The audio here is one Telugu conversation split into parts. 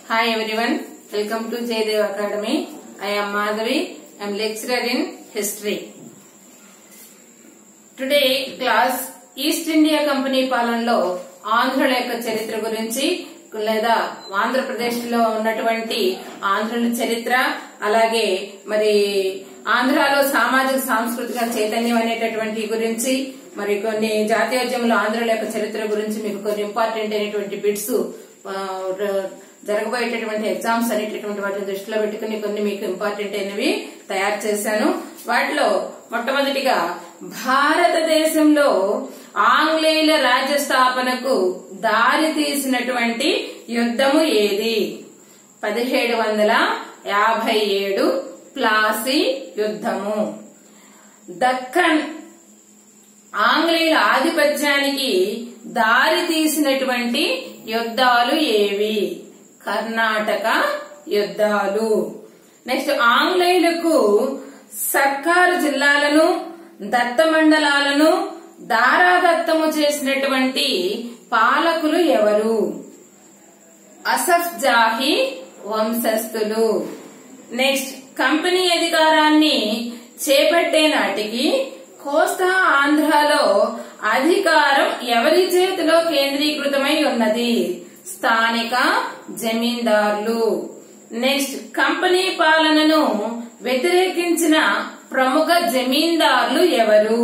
Hi everyone, welcome to Jaydev Academy. I am Madhavi, I am lecturer in history. Today class East India Company పాలనలో ఆంధ్రుల యొక్క చరిత్ర గురించి లేదా ఆంధ్రప్రదేశ్ లో ఉన్నటువంటి ఆంధ్రుల చరిత్ర అలాగే మరి ఆంధ్రాలో సామాజిక సాంస్కృతిక చైతన్యం అనేటటువంటి గురించి మరి కొన్ని జాతీయోద్యమంలో ఆంధ్రుల యొక్క చరిత్ర గురించి మీకు కొన్ని ఇంపార్టెంట్ అయినటువంటి బిట్స్ జరగబోయేటటువంటి ఎగ్జామ్స్ అనేటటువంటి వాటిని దృష్టిలో పెట్టుకుని కొన్ని మీకు ఇంపార్టెంట్ అయినవి తయారు చేశాను వాటిలో మొట్టమొదటిగా భారతదేశంలో ఆంగ్లేయుల రాజ్య స్థాపనకు దారి తీసినటువంటి యుద్ధము ఏది పదిహేడు వందల యాభై ఏడు ప్లాసీ యుద్ధము దక్కన్ ఆంగ్లేయుల ఆధిపత్యానికి దారి తీసినటువంటి యుద్ధాలు ఏవి కర్ణాటక యుద్ధాలు నెక్స్ట్ ఆంగ్లేయులకు సర్కారు జిల్లాలను దత్త మండలాలను దారాదత్తము చేసినటువంటి పాలకులు ఎవరు అసఫ్ జాహీ వంశస్థులు నెక్స్ట్ కంపెనీ అధికారాన్ని చేపట్టే నాటికి కోస్తా ఆంధ్రాలో అధికారం ఎవరి చేతిలో కేంద్రీకృతమై ఉన్నది స్థానిక జమీందారులు నెక్స్ట్ కంపెనీ పాలనను వ్యతిరేకించిన ప్రముఖ జమీందారులు ఎవరు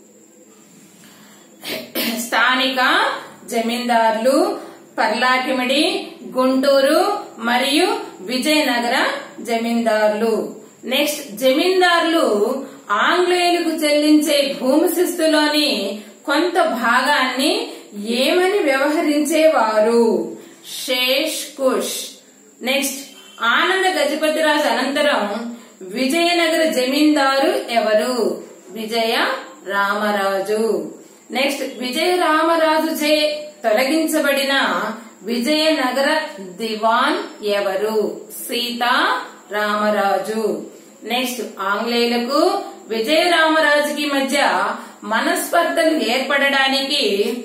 స్థానిక జమీందారులు పర్లాకిమిడి గుంటూరు మరియు విజయనగర జమీందారులు నెక్స్ట్ జమీందారులు ఆంగ్లేయులకు చెల్లించే భూమి శిస్తులోని కొంత భాగాన్ని ఏమని వ్యవహరించేవారు షేష్ కుష్ నెక్స్ట్ ఆనంద గజపతిరాజు అనంతరం విజయనగర జమీందారు ఎవరు విజయ రామరాజు నెక్స్ట్ విజయ రామరాజు చే తొలగించబడిన విజయనగర దివాన్ ఎవరు సీతా రామరాజు నెక్స్ట్ ఆంగ్లేయులకు విజయ రామరాజుకి మధ్య మనస్పర్ధలు ఏర్పడడానికి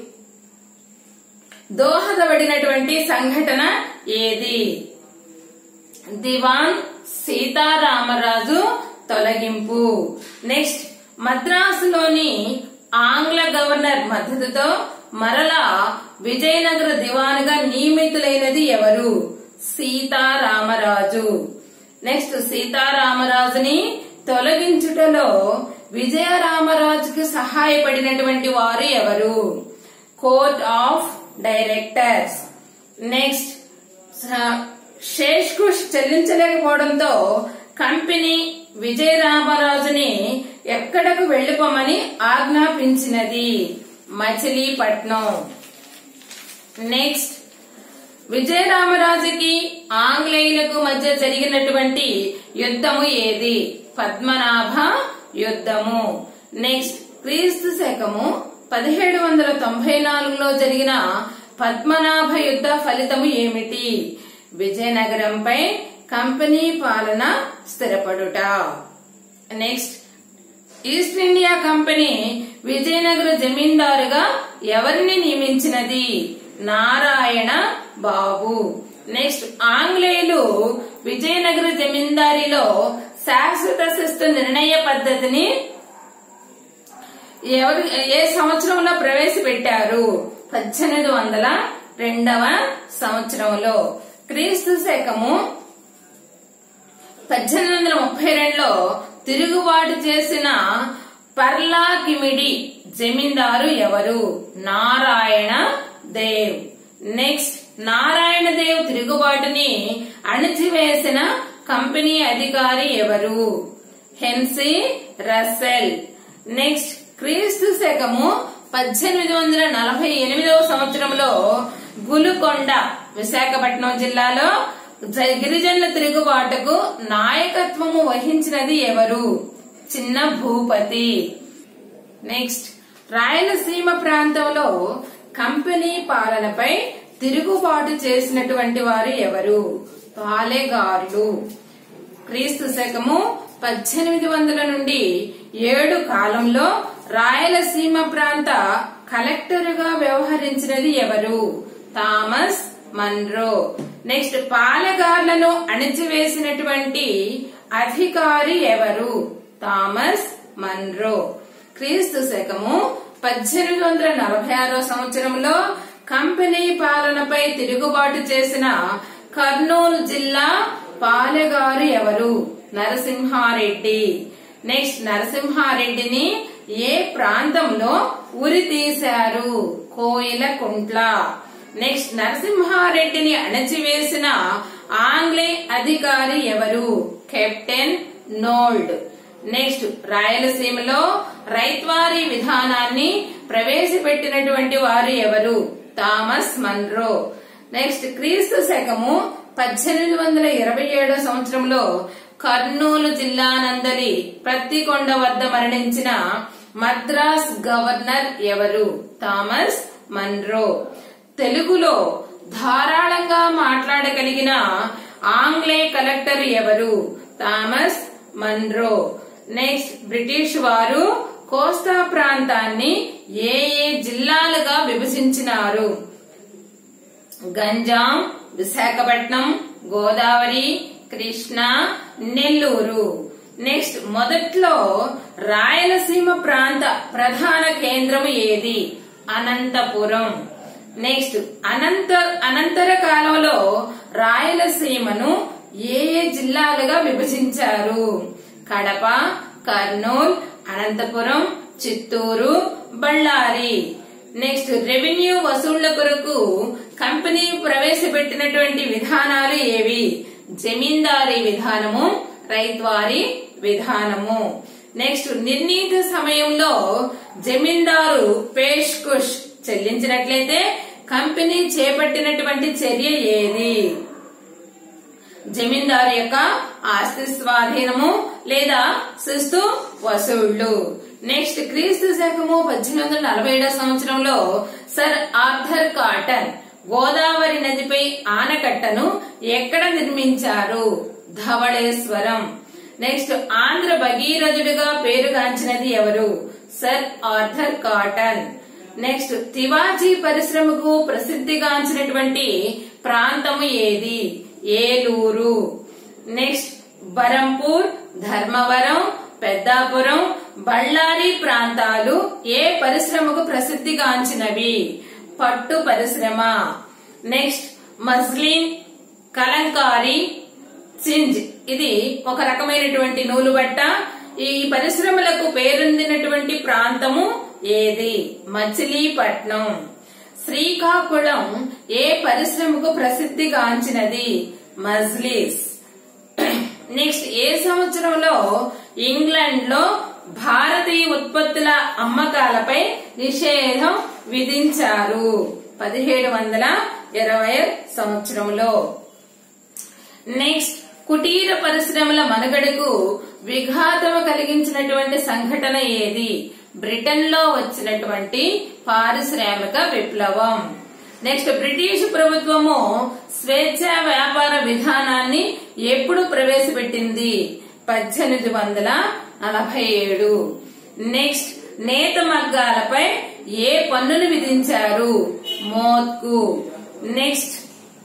దోహదపడినటువంటి సంఘటన ఏది దివాన్ సీతారామరాజు తొలగింపు నెక్స్ట్ మద్రాసులోని ఆంగ్ల గవర్నర్ మద్దతుతో మరలా విజయనగర దివానుగా నియమితులైనది ఎవరు సీతారామరాజు నెక్స్ట్ సీతారామరాజుని తొలగించుటలో విజయరామరాజుకి సహాయపడినటువంటి వారు ఎవరు కోర్ట్ ఆఫ్ డైరెక్టర్స్ నెక్స్ట్ శేష్ కుష్ చెల్లించలేకపోవడంతో కంపెనీ విజయరామరాజుని ఎక్కడకు వెళ్లిపోమని ఆజ్ఞాపించినది మచిలీపట్నం నెక్స్ట్ విజయరామరాజుకి ఆంగ్లేయులకు మధ్య జరిగినటువంటి యుద్ధము ఏది పద్మనాభ యుద్ధము నెక్స్ట్ క్రీస్తు శకము పదిహేడు వందల తొంభై నాలుగులో జరిగిన పద్మనాభ యుద్ధ ఫలితము ఏమిటి విజయనగరంపై కంపెనీ పాలన స్థిరపడుట next East India Company Vijayanagara జమీందారుగా ఎవరిని నియమించినది నారాయణ బాబు నెక్స్ట్ ఆంగ్లేయులు విజయనగర జమీందారిలో శాశ్వత శిస్తు నిర్ణయ పద్ధతిని ఎవరు ఏ సంవత్సరంలో ప్రవేశపెట్టారు పద్దెనిమిది వందల రెండవ సంవత్సరంలో క్రీస్తు శకము పద్దెనిమిది వందల ముప్పై రెండులో తిరుగుబాటు చేసిన పర్లాకిమిడి జమీందారు ఎవరు నారాయణ దేవ్ నెక్స్ట్ నారాయణ దేవ్ తిరుగుబాటుని అణిచివేసిన కంపెనీ అధికారి ఎవరు హెన్సీ రసెల్ నెక్స్ట్ క్రీస్తు శకము పద్దెనిమిది వందల నలభై ఎనిమిదవ సంవత్సరంలో గులుకొండ విశాఖపట్నం జిల్లాలో గిరిజనుల తిరుగుబాటుకు నాయకత్వము వహించినది ఎవరు చిన్న భూపతి నెక్స్ట్ రాయలసీమ ప్రాంతంలో కంపెనీ పాలనపై తిరుగుబాటు చేసినటువంటి వారు ఎవరు పాలెగారులు క్రీస్తు శకము పద్దెనిమిది వందల నుండి ఏడు కాలంలో రాయలసీమ ప్రాంత కలెక్టరుగా వ్యవహరించినది ఎవరు థామస్ మన్రో నెక్స్ట్ పాలెగార్లను అణిచివేసినటువంటి అధికారి ఎవరు థామస్ మన్రో క్రీస్తు శకము పద్దెనిమిది వందల నలభై ఆరో సంవత్సరంలో కంపెనీ పాలనపై తిరుగుబాటు చేసిన కర్నూలు జిల్లా పాలెగారు ఎవరు నరసింహారెడ్డి నెక్స్ట్ నరసింహారెడ్డిని ఏ ప్రాంతంలో ఉరి తీశారు కోయిల కుంట్ల నెక్స్ట్ నరసింహారెడ్డిని అణచివేసిన ఆంగ్లే అధికారి ఎవరు కెప్టెన్ నోల్డ్ నెక్స్ట్ రాయలసీమలో రైత్వారీ విధానాన్ని ప్రవేశపెట్టినటువంటి వారు ఎవరు థామస్ మన్రో నెక్స్ట్ క్రీస్తు శకము పద్దెనిమిది వందల ఇరవై ఏడో సంవత్సరంలో కర్నూలు జిల్లా నందలి ప్రత్తికొండ వద్ద మరణించిన మద్రాస్ గవర్నర్ ఎవరు థామస్ మన్రో తెలుగులో ధారాళంగా మాట్లాడగలిగిన ఆంగ్లే కలెక్టర్ ఎవరు థామస్ మన్రో నెక్స్ట్ బ్రిటిష్ వారు కోస్తా ప్రాంతాన్ని ఏ ఏ జిల్లాలుగా విభజించినారు గంజాం విశాఖపట్నం గోదావరి కృష్ణ నెల్లూరు నెక్స్ట్ మొదట్లో రాయలసీమ ప్రాంత ప్రధాన కేంద్రం ఏది అనంతపురం నెక్స్ట్ అనంత అనంతర కాలంలో రాయలసీమను ఏ ఏ జిల్లాలుగా విభజించారు కడప కర్నూల్ అనంతపురం చిత్తూరు బళ్ళారి నెక్స్ట్ రెవెన్యూ వసూళ్ల కొరకు కంపెనీ ప్రవేశపెట్టినటువంటి విధానాలు ఏవి జమీందారీ విధానము రైత్వారీ విధానము నెక్స్ట్ నిర్ణీత సమయంలో జమీందారు పేష్కుష్ చెల్లించినట్లయితే కంపెనీ చేపట్టినటువంటి చర్య ఏది జమీందారు యొక్క ఆస్తి స్వాధీనము లేదా శిస్తు వసూళ్లు నెక్స్ట్ క్రీస్తు శకము పద్దెనిమిది వందల నలభై ఏడో సంవత్సరంలో సర్ ఆర్థర్ కాటన్ గోదావరి నదిపై ఆనకట్టను ఎక్కడ నిర్మించారు ధవళేశ్వరం నెక్స్ట్ ఆంధ్ర భగీరథుడిగా పేరుగాంచినది ఎవరు సర్ ఆర్థర్ కాటన్ నెక్స్ట్ తివాజీ పరిశ్రమకు ప్రసిద్ధిగాంచినటువంటి ప్రాంతము ఏది ఏలూరు నెక్స్ట్ బరంపూర్ ధర్మవరం పెద్దాపురం బళ్ళారి ప్రాంతాలు ఏ పరిశ్రమకు ప్రసిద్ధిగాంచినవి పట్టు పరిశ్రమ నెక్స్ట్ మస్లిన్ కలంకారీ సింజ్ ఇది ఒక రకమైనటువంటి నూలు బట్ట ఈ పరిశ్రమలకు పేరొందినటువంటి ప్రాంతము ఏది మచిలీపట్నం శ్రీకాకుళం ఏ పరిశ్రమకు ప్రసిద్ధిగాంచినది మజ్లిస్ నెక్స్ట్ ఏ సంవత్సరంలో ఇంగ్లాండ్ లో భారతీయ ఉత్పత్తుల అమ్మకాలపై నిషేధం విధించారు పదిహేడు వందల ఇరవై సంవత్సరంలో నెక్స్ట్ కుటీర పరిశ్రమల మనుగడకు విఘాతం కలిగించినటువంటి సంఘటన ఏది బ్రిటన్ లో వచ్చినటువంటి పారిశ్రామిక విప్లవం నెక్స్ట్ బ్రిటిష్ ప్రభుత్వము స్వేచ్ఛ వ్యాపార విధానాన్ని ఎప్పుడు ప్రవేశపెట్టింది పద్దెనిమిది వందల నలభై ఏడు నెక్స్ట్ నేత మగ్గాలపై ఏ పన్నులు విధించారు మోత్కు నెక్స్ట్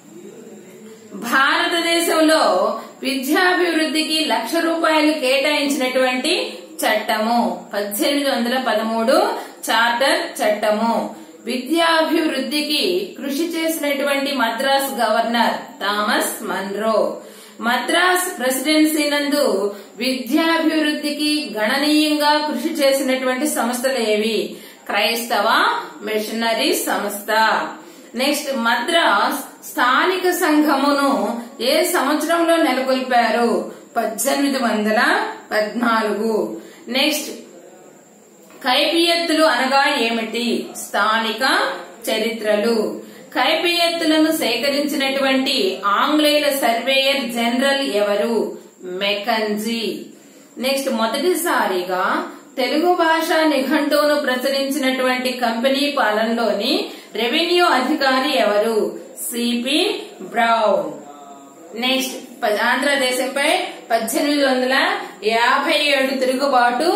భారతదేశంలో విద్యాభివృద్ధికి లక్ష రూపాయలు కేటాయించినటువంటి చట్టము పద్దెనిమిది వందల పదమూడు చార్టర్ చట్టము విద్యాభివృద్ధికి కృషి చేసినటువంటి Madras governor Thomas Munro Madras presidency నందు విద్యాభివృద్ధికి గణనీయంగా కృషి చేసినటువంటి సంస్థలు ఏవి క్రైస్తవ మిషనరీ సంస్థ నెక్స్ట్ మద్రాస్ స్థానిక సంఘమును ఏ సంవత్సరంలో నెలకొల్పారు పద్దెనిమిది వందల పద్నాలుగు నెక్స్ట్ కైపియత్తులు అనగా ఏమిటి స్థానిక చరిత్రలు కైపియత్తులను సేకరించినటువంటి ఆంగ్లేయుల సర్వేయర్ జనరల్ ఎవరు మెకంజీ నెక్స్ట్ మొదటిసారిగా తెలుగు భాష నిఘంటువును ప్రచురించినటువంటి కంపెనీ పాలనలోని రెవెన్యూ అధికారి ఎవరు సిపి బ్రౌన్ నెక్స్ట్ ప- ఆంధ్రదేశంపై పద్దెనిమిది వందల యాభై ఏడు తిరుగుబాటు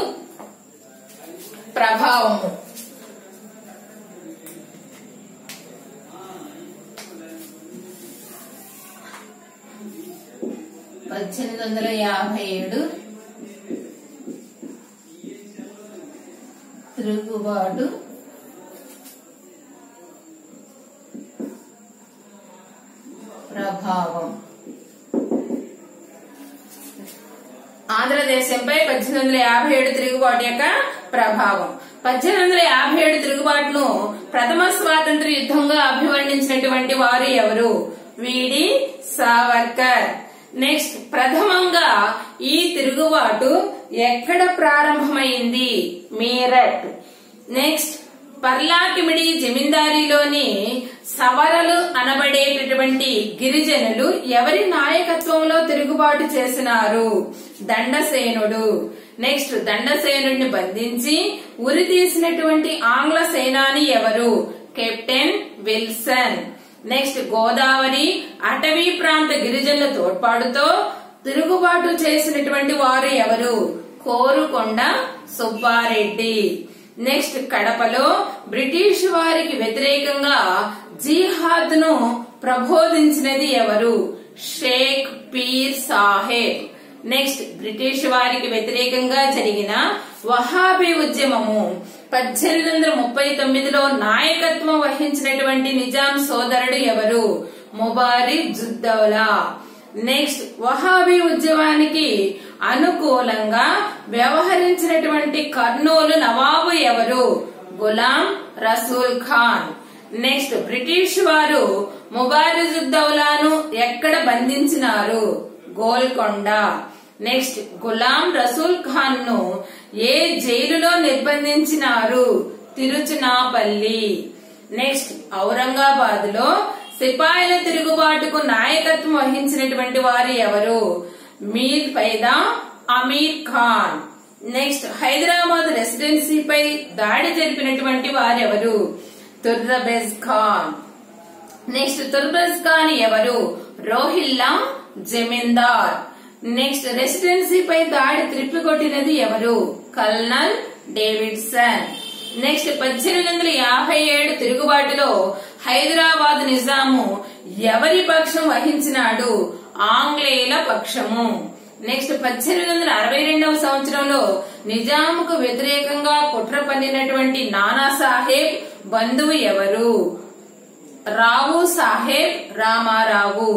ప్రభావము పద్దెనిమిది వందల యాభై ఏడు తిరుగుబాటు ప్రభావం ఆంధ్రదేశంపై పద్దెనిమిది వందల యాభై ఏడు తిరుగుబాటు యొక్క ప్రభావం పద్దెనిమిది వందల యాభై ఏడు తిరుగుబాటును ప్రథమ స్వాతంత్ర యుద్ధంగా అభివర్ణించినటువంటి వారు ఎవరు వీడి సావర్కర్ నెక్స్ట్ ప్రథమంగా ఈ తిరుగుబాటు ఎక్కడ ప్రారంభమైంది మీరట్ నెక్స్ట్ పర్లాకిమిడి జమీందారీలోని సవరలు అనబడేటటువంటి గిరిజనులు ఎవరి నాయకత్వంలో తిరుగుబాటు చేసినారు దండసేనుడు నెక్స్ట్ దండసేనుడిని బంధించి ఉరి తీసినటువంటి ఆంగ్ల సేనాని ఎవరు కెప్టెన్ విల్సన్ నెక్స్ట్ గోదావరి అటవీ ప్రాంత గిరిజనుల తోడ్పాటుతో తిరుగుబాటు చేసినటువంటి వారు ఎవరు కోరుకొండ సుబ్బారెడ్డి నెక్స్ట్ కడపలో బ్రిటిష్ వారికి వ్యతిరేకంగా జిహాద్ ను ప్రబోధించినది ఎవరు షేక్ పీర్ సాహెబ్ నెక్స్ట్ బ్రిటిష్ వారికి వ్యతిరేకంగా జరిగిన వహాబీ ఉద్యమము పద్దెనిమిది వందల ముప్పై తొమ్మిదిలో నాయకత్వం వహించినటువంటి నిజాం సోదరుడు ఎవరు ముబారి జుద్దౌలా నెక్స్ట్ వహాబీ ఉద్యమానికి అనుకూలంగా వ్యవహరించినటువంటి కర్నూలు నవాబు ఎవరు గులాం రసూల్ ఖాన్ నెక్స్ట్ బ్రిటిష్ వారు ముబారిజుద్దౌలాను ఎక్కడ బంధించినారు గోల్కొండ నెక్స్ట్ గులాం రసూల్ ఖాన్ ను ఏ జైలులో నిర్బంధించినారు తిరుచునాపల్లి నెక్స్ట్ ఔరంగాబాద్ లో సిపాయిల తిరుగుబాటుకు నాయకత్వం వహించినటువంటి వారు ఎవరు మీర్ పైదా అమీర్ ఖాన్ నెక్స్ట్ హైదరాబాద్ రెసిడెన్సీపై దాడి జరిపినటువంటి వారెవరు తుర్రబెజ్ ఖాన్ నెక్స్ట్ తుర్బెజ్ ఖాన్ ఎవరు రోహిల్లా జమీందార్ నెక్స్ట్ రెసిడెన్సీపై దాడి త్రిప్పికొట్టినది ఎవరు కల్నల్ డేవిడ్సన్ నెక్స్ట్ పద్దెనిమిది వందల యాభై ఏడు తిరుగుబాటులో హైదరాబాద్ నిజాము ఎవరి పక్షం వహించినాడు ఆంగ్లేయుల పక్షము నెక్స్ట్ పద్దెనిమిది వందల అరవై రెండవ సంవత్సరంలో నిజాముకు వ్యతిరేకంగా కుట్ర పన్నినటువంటి నానా సాహెబ్ బంధువు ఎవరు రావు సాహెబ్ రామారావు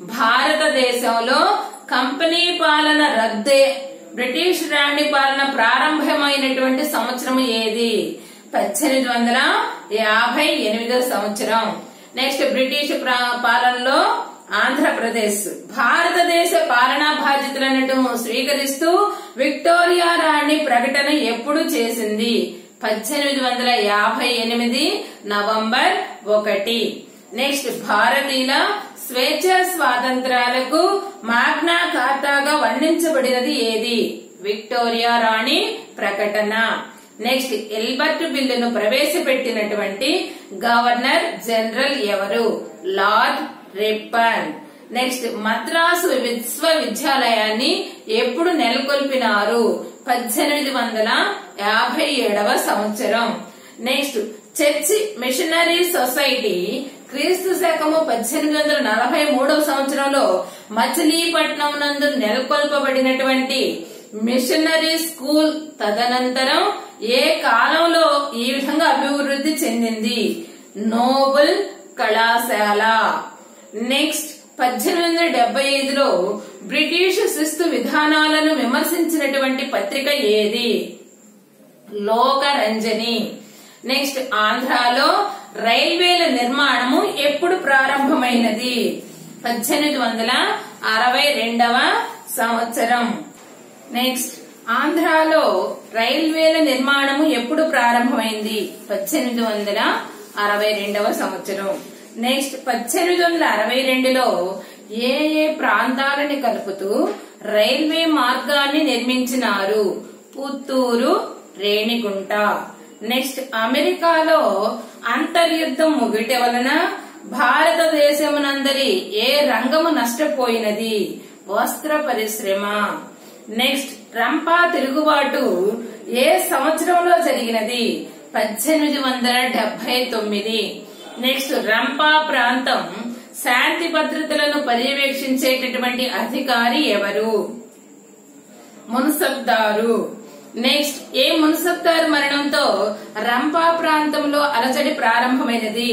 భారతదేశంలో కంపెనీ పాలన రద్దే బ్రిటిష్ రాణి పాలన ప్రారంభమైనటువంటి సంవత్సరం ఏది పద్దెనిమిది వందల యాభై ఎనిమిదో సంవత్సరం నెక్స్ట్ బ్రిటిష్ ప్రా- పాలనలో ఆంధ్రప్రదేశ్ భారతదేశ పాలనా బాధ్యతలను స్వీకరిస్తూ విక్టోరియా రాణి ప్రకటన ఎప్పుడు చేసింది పద్దెనిమిది వందల యాభై ఎనిమిది నవంబర్ ఒకటి నెక్స్ట్ భారతీయుల స్వేచ్ఛ స్వాతంత్రాలకు మాగ్నా ఖాతాగా వర్ణించబడినది ఏది విక్టోరియా రాణి ప్రకటన నెక్స్ట్ ఎల్బర్ట్ బిల్లును ప్రవేశపెట్టినటువంటి గవర్నర్ జనరల్ ఎవరు లార్డ్ రిప్పన్ నెక్స్ట్ మద్రాసు విశ్వవిద్యాలయాన్ని ఎప్పుడు నెలకొల్పినారు పద్దెనిమిది వందల యాభై ఏడవ సంవత్సరం నెక్స్ట్ చర్చి మిషనరీ సొసైటీ క్రీస్తు శకము పద్దెనిమిది వందల నలభై మూడవ సంవత్సరంలో మచిలీపట్నం నందు నెలకొల్పబడినటువంటి మిషనరీ స్కూల్ తదనంతరం ఏ కాలంలో ఈ విధంగా అభివృద్ధి చెందింది నోబుల్ కళాశాల నెక్స్ట్ పద్దెనిమిది వందల డెబ్బై ఐదులో బ్రిటిష్ శిస్తు విధానాలను విమర్శించినటువంటి పత్రిక ఏది లోకరంజని నెక్స్ట్ ఆంధ్రాలో రైల్వేల నిర్మాణము ఎప్పుడు ప్రారంభమైనది పద్దెనిమిది వందల అరవై రెండవ సంవత్సరం నెక్స్ట్ ఆంధ్రాలో రైల్వేల నిర్మాణము ఎప్పుడు ప్రారంభమైంది పద్దెనిమిది వందల అరవై రెండవ సంవత్సరం నెక్స్ట్ పద్దెనిమిది వందల అరవై రెండులో ఏ ఏ ప్రాంతాలని కలుపుతూ రైల్వే మార్గాన్ని నిర్మించినారు పుత్తూరు రేణిగుంట నెక్స్ట్ అమెరికాలో అంతర్యుద్ధం ముగిట వలన భారతదేశమునందరి ఏ రంగము నష్టపోయినది వస్త్ర పరిశ్రమ నెక్స్ట్ రంపా తిరుగుబాటు ఏ సంవత్సరంలో జరిగినది పద్దెనిమిది వందల డెబ్బై తొమ్మిది నెక్స్ట్ రంపా ప్రాంతం శాంతి భద్రతలను పర్యవేక్షించేటటువంటి అధికారి ఎవరు మున్సబ్దారు నెక్స్ట్ ఏ మున్సబ్దారు మరణంతో రంపా ప్రాంతంలో అలజడి ప్రారంభమైనది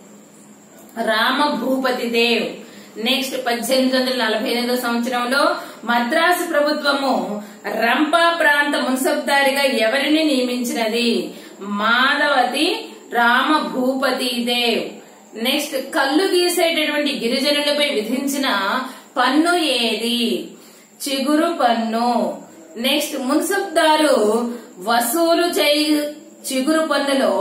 రామ భూపతి దేవ్ నెక్స్ట్ పద్దెనిమిది వందల నలభై ఎనిమిదో సంవత్సరంలో మద్రాసు ప్రభుత్వము రంపా ప్రాంత మున్సబ్దారిగా ఎవరిని నియమించినది మాధవతి రామ భూపతి దేవ్ నెక్స్ట్ కళ్ళు గీసేటటువంటి గిరిజనులపై విధించిన పన్ను ఏది చిగురు పన్ను నెక్స్ట్ మున్సబ్దారు వసూలు చేయి చిగురు పన్నులో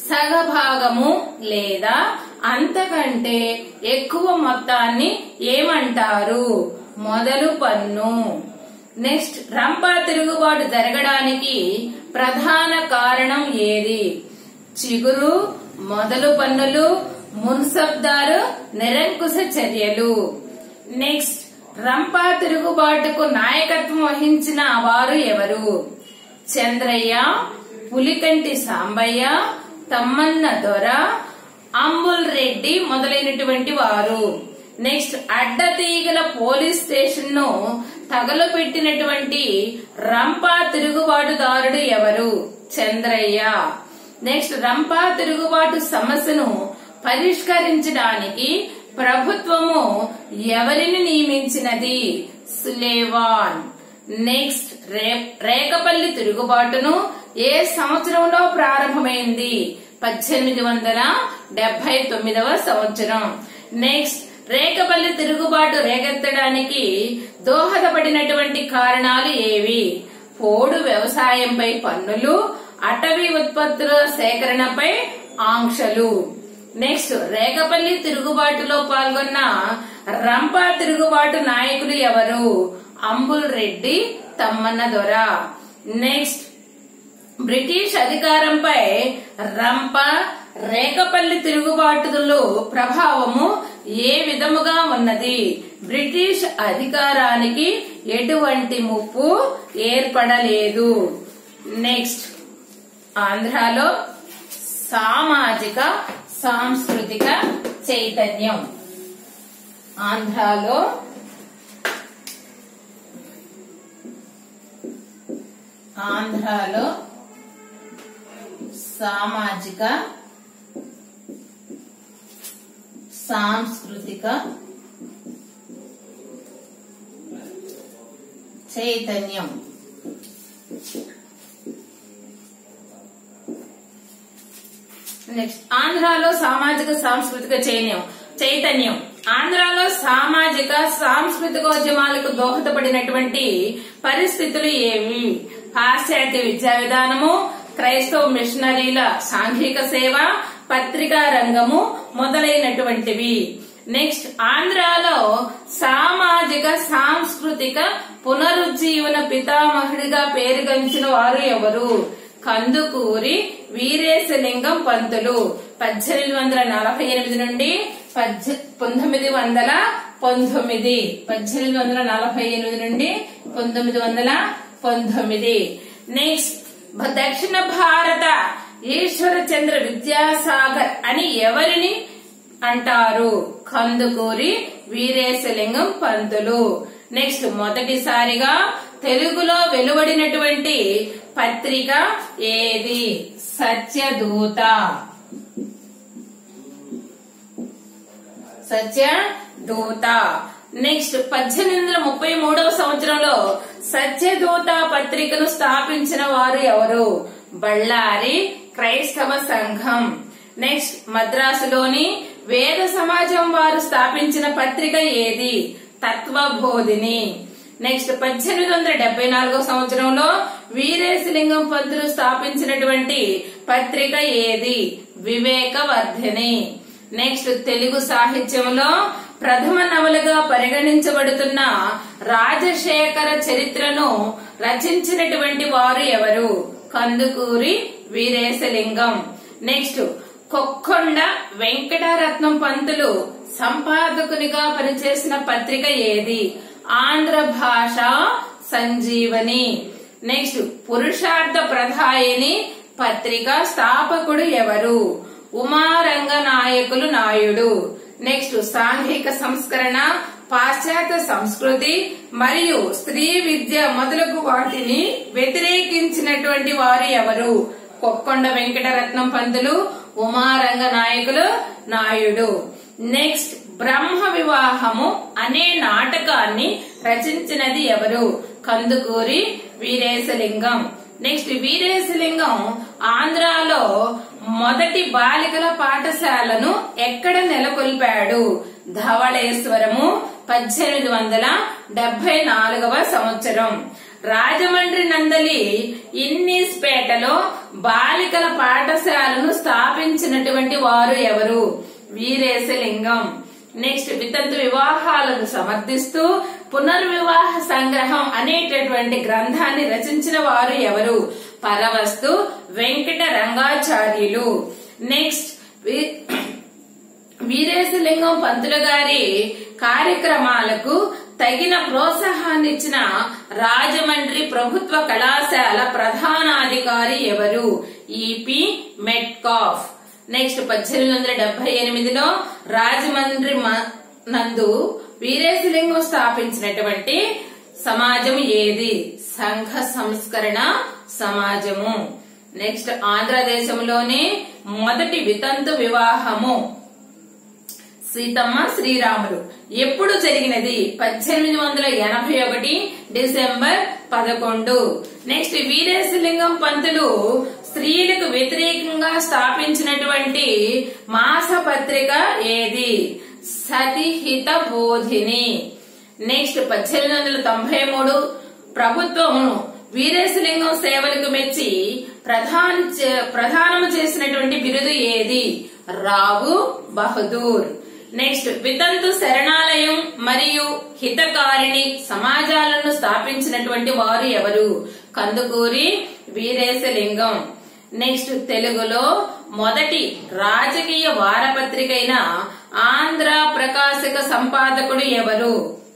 సగభాగము లేదా అంతకంటే ఎక్కువ మొత్తాన్ని ఏమంటారు మొదలు పన్ను నెక్స్ట్ రంపా తిరుగుబాటు జరగడానికి ప్రధాన కారణం ఏది చిగురు మొదలు పన్నులు మున్సబ్దారు నిరంకుశ చర్యలు నెక్స్ట్ రంపా తిరుగుబాటుకు నాయకత్వం వహించిన వారు ఎవరు చంద్రయ్య పులికంటి సాంబయ్య తమ్మన్న దొర అంబుల్ రెడ్డి మొదలైనటువంటి వారు నెక్స్ట్ అడ్డతీగల పోలీస్ స్టేషన్ ను తగలపెట్టినటువంటి రంపా తిరుగుబాటుదారుడు ఎవరు చంద్రయ్య నెక్స్ట్ రంపా తిరుగుబాటు సమస్యను పరిష్కరించడానికి ప్రభుత్వము ఎవరిని నియమించినది సులేవాన్ నెక్స్ట్ రేకపల్లి తిరుగుబాటును ఏ సంవత్సరంలో ప్రారంభమైంది పద్దెనిమిది వందల డెబ్బై తొమ్మిదవ సంవత్సరం నెక్స్ట్ రేకపల్లి తిరుగుబాటు రేకెత్తడానికి దోహదపడినటువంటి కారణాలు ఏవి పోడు వ్యవసాయంపై పన్నులు అటవీ ఉత్పత్తుల సేకరణపై ఆంక్షలు నెక్స్ట్ రేకపల్లి తిరుగుబాటులో పాల్గొన్న రంపా తిరుగుబాటు నాయకులు ఎవరు అంబుల్ రెడ్డి తమ్మన్న దొర నెక్స్ట్ బ్రిటిష్ అధికారంపై రంప రేకపల్లి తిరుగుబాటులో ప్రభావము ఏ విధముగా ఉన్నది బ్రిటిష్ అధికారానికి ఎటువంటి ముప్పు ఏర్పడలేదు నెక్స్ట్ ఆంధ్రాలో సామాజిక సాంస్కృతిక చైతన్యం ఆంధ్రాలో ఆంధ్రాలో సామాజిక సాంస్కృతిక చైతన్యం నెక్స్ట్ ఆంధ్రాలో సామాజిక సాంస్కృతిక చైన్యం చైతన్యం ఆంధ్రాలో సామాజిక సాంస్కృతికోద్యమాలకు దోహదపడినటువంటి పరిస్థితులు ఏవి పాశ్చాత్య విద్యా విధానము క్రైస్తవ మిషనరీల సాంఘిక సేవ పత్రికా రంగము మొదలైనటువంటివి నెక్స్ట్ ఆంధ్రాలో సామాజిక సాంస్కృతిక పునరుజ్జీవన పితామహుడిగా పేరుగంచిన వారు ఎవరు కందుకూరి వీరేశలింగం పంతులు పద్దెనిమిది వందల నలభై ఎనిమిది నుండి పంతొమ్మిది వందల పంతొమ్మిది పద్దెనిమిది వందల నలభై ఎనిమిది నుండి పంతొమ్మిది వందల పంతొమ్మిది నెక్స్ట్ దక్షిణ భారత ఈశ్వర చంద్ర విద్యాసాగర్ అని ఎవరిని అంటారు కందుకూరి వీరేశలింగం పంతులు నెక్స్ట్ మొదటిసారిగా తెలుగులో వెలువడినటువంటి పత్రిక ఏది సత్యదూత సత్యదూత నెక్స్ట్ పద్దెనిమిది వందల ముప్పై మూడవ సంవత్సరంలో సత్యదూత పత్రికను స్థాపించిన వారు ఎవరు బళ్ళారి క్రైస్తవ సంఘం నెక్స్ట్ మద్రాసులోని వేద సమాజం వారు స్థాపించిన పత్రిక ఏది తత్వబోధిని నెక్స్ట్ పద్దెనిమిది వందల డెబ్బై నాలుగో సంవత్సరంలో వీరేశలింగం పంతులు స్థాపించినటువంటి పత్రిక ఏది వివేకవర్ధిని నెక్స్ట్ తెలుగు సాహిత్యంలో ప్రథమ నవలగా పరిగణించబడుతున్న రాజశేఖర చరిత్రను రచించినటువంటి వారు ఎవరు కందుకూరి వీరేశలింగం నెక్స్ట్ కొక్కొండ వెంకటరత్నం పంతులు సంపాదకునిగా పనిచేసిన పత్రిక ఏది ఆంధ్ర భాష సంజీవని నెక్స్ట్ పురుషార్థ ప్రధాయిని పత్రిక స్థాపకుడు ఎవరు ఉమారంగ నాయకులు నాయుడు నెక్స్ట్ సాంఘిక సంస్కరణ పాశ్చాత్య సంస్కృతి మరియు స్త్రీ విద్య మొదలగు వాటిని వ్యతిరేకించినటువంటి వారు ఎవరు కొక్కొండ వెంకటరత్నం పంతులు ఉమారంగ నాయకులు నాయుడు నెక్స్ట్ బ్రహ్మ వివాహము అనే నాటకాన్ని రచించినది ఎవరు కందుకూరి వీరేశలింగం నెక్స్ట్ వీరేశలింగం ఆంధ్రాలో మొదటి బాలికల పాఠశాలను ఎక్కడ నెలకొల్పాడు ధవళేశ్వరము పద్దెనిమిది వందల డెబ్బై నాలుగవ సంవత్సరం రాజమండ్రి నందలి ఇన్నీస్పేటలో బాలికల పాఠశాలను స్థాపించినటువంటి వారు ఎవరు వీరేశలింగం నెక్స్ట్ వితంతు వివాహాలను సమర్థిస్తూ పునర్వివాహ సంగ్రహం అనేటటువంటి గ్రంథాన్ని రచించిన వారు ఎవరు పరవస్తు వెంకట రంగాచార్యులు నెక్స్ట్ వి- వీరేశలింగం పంతులు గారి కార్యక్రమాలకు తగిన ప్రోత్సాహాన్ని ఇచ్చిన రాజమండ్రి ప్రభుత్వ కళాశాల ప్రధానాధికారి ఎవరు ఈపి మెట్కాఫ్ నెక్స్ట్ పద్దెనిమిది వందల డెబ్బై ఎనిమిదిలో రాజమండ్రి మ- నందు వీరేశలింగం స్థాపించినటువంటి సమాజం ఏది సంఘ సంస్కరణ సమాజము నెక్స్ట్ ఆంధ్రదేశంలోనే మొదటి వితంతు వివాహము సీతమ్మ శ్రీరాములు ఎప్పుడు జరిగినది పద్దెనిమిది వందల ఎనభై ఒకటి డిసెంబర్ పదకొండు నెక్స్ట్ వీరేశలింగం పంతులు స్త్రీలకు వ్యతిరేకంగా స్థాపించినటువంటి మాసపత్రిక ఏది సతిహిత బోధిని నెక్స్ట్ పద్దెనిమిది వందల తొంభై మూడు ప్రభుత్వము వీరేశలింగం సేవలకు మెచ్చి ప్రధాన ప్రధానము చేసినటువంటి బిరుదు ఏది రావు బహదూర్ నెక్స్ట్ వితంతు శరణాలయం మరియు హితకారిణి సమాజాలను స్థాపించినటువంటి వారు ఎవరు కందుకూరి వీరేశలింగం నెక్స్ట్ తెలుగులో మొదటి రాజకీయ వారపత్రిక అయిన ఆంధ్ర ప్రకాశక సంపాదకుడు ఎవరు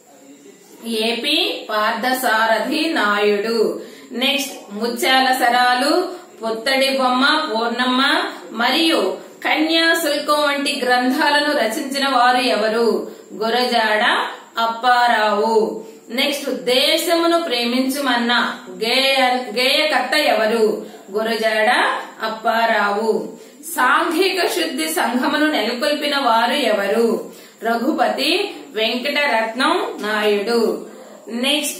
ఏపీ పార్థసారథి నాయుడు నెక్స్ట్ ముత్యాల సరాలు పుత్తడి బొమ్మ పూర్ణమ్మ మరియు కన్యాశుల్కం వంటి గ్రంథాలను రచించిన వారు ఎవరు గురజాడ అప్పారావు నెక్స్ట్ దేశమును ప్రేమించుమన్న గేయ గేయకర్త ఎవరు గురజాడ అప్పారావు సాంఘిక శుద్ధి సంఘమును నెలకొల్పిన వారు ఎవరు రఘుపతి వెంకటరత్నం నాయుడు నెక్స్ట్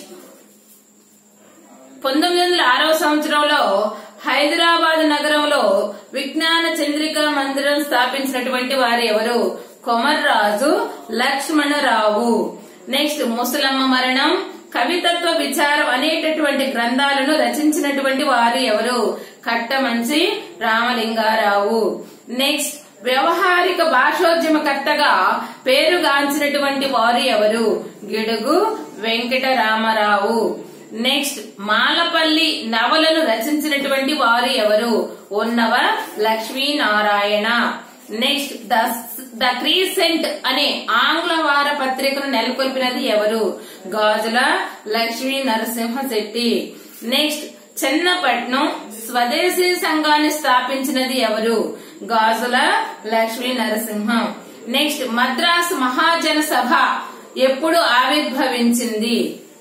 పంతొమ్మిది వందల ఆరవ సంవత్సరంలో హైదరాబాద్ నగరంలో విజ్ఞాన చంద్రిక మందిరం స్థాపించినటువంటి వారు ఎవరు కొమర్రాజు లక్ష్మణరావు నెక్స్ట్ ముసలమ్మ మరణం కవితత్వ విచారం అనేటటువంటి గ్రంథాలను రచించినటువంటి వారు ఎవరు కట్టమంచి రామలింగారావు నెక్స్ట్ వ్యవహారిక భాషోద్యమకర్తగా పేరుగాంచినటువంటి వారు ఎవరు గిడుగు వెంకటరామరావు నెక్స్ట్ మాలపల్లి నవలను రచించినటువంటి వారు ఎవరు Unnava Lakshminarayana next the the Crescent అనే ఆంగ్ల వార పత్రికను నెలకొల్పినది ఎవరు గాజుల లక్ష్మీ నరసింహ శెట్టి నెక్స్ట్ చెన్నపట్నం స్వదేశీ సంఘాన్ని స్థాపించినది ఎవరు గాజుల లక్ష్మీ నరసింహం నెక్స్ట్ మద్రాసు మహాజన సభ ఎప్పుడు ఆవిర్భవించింది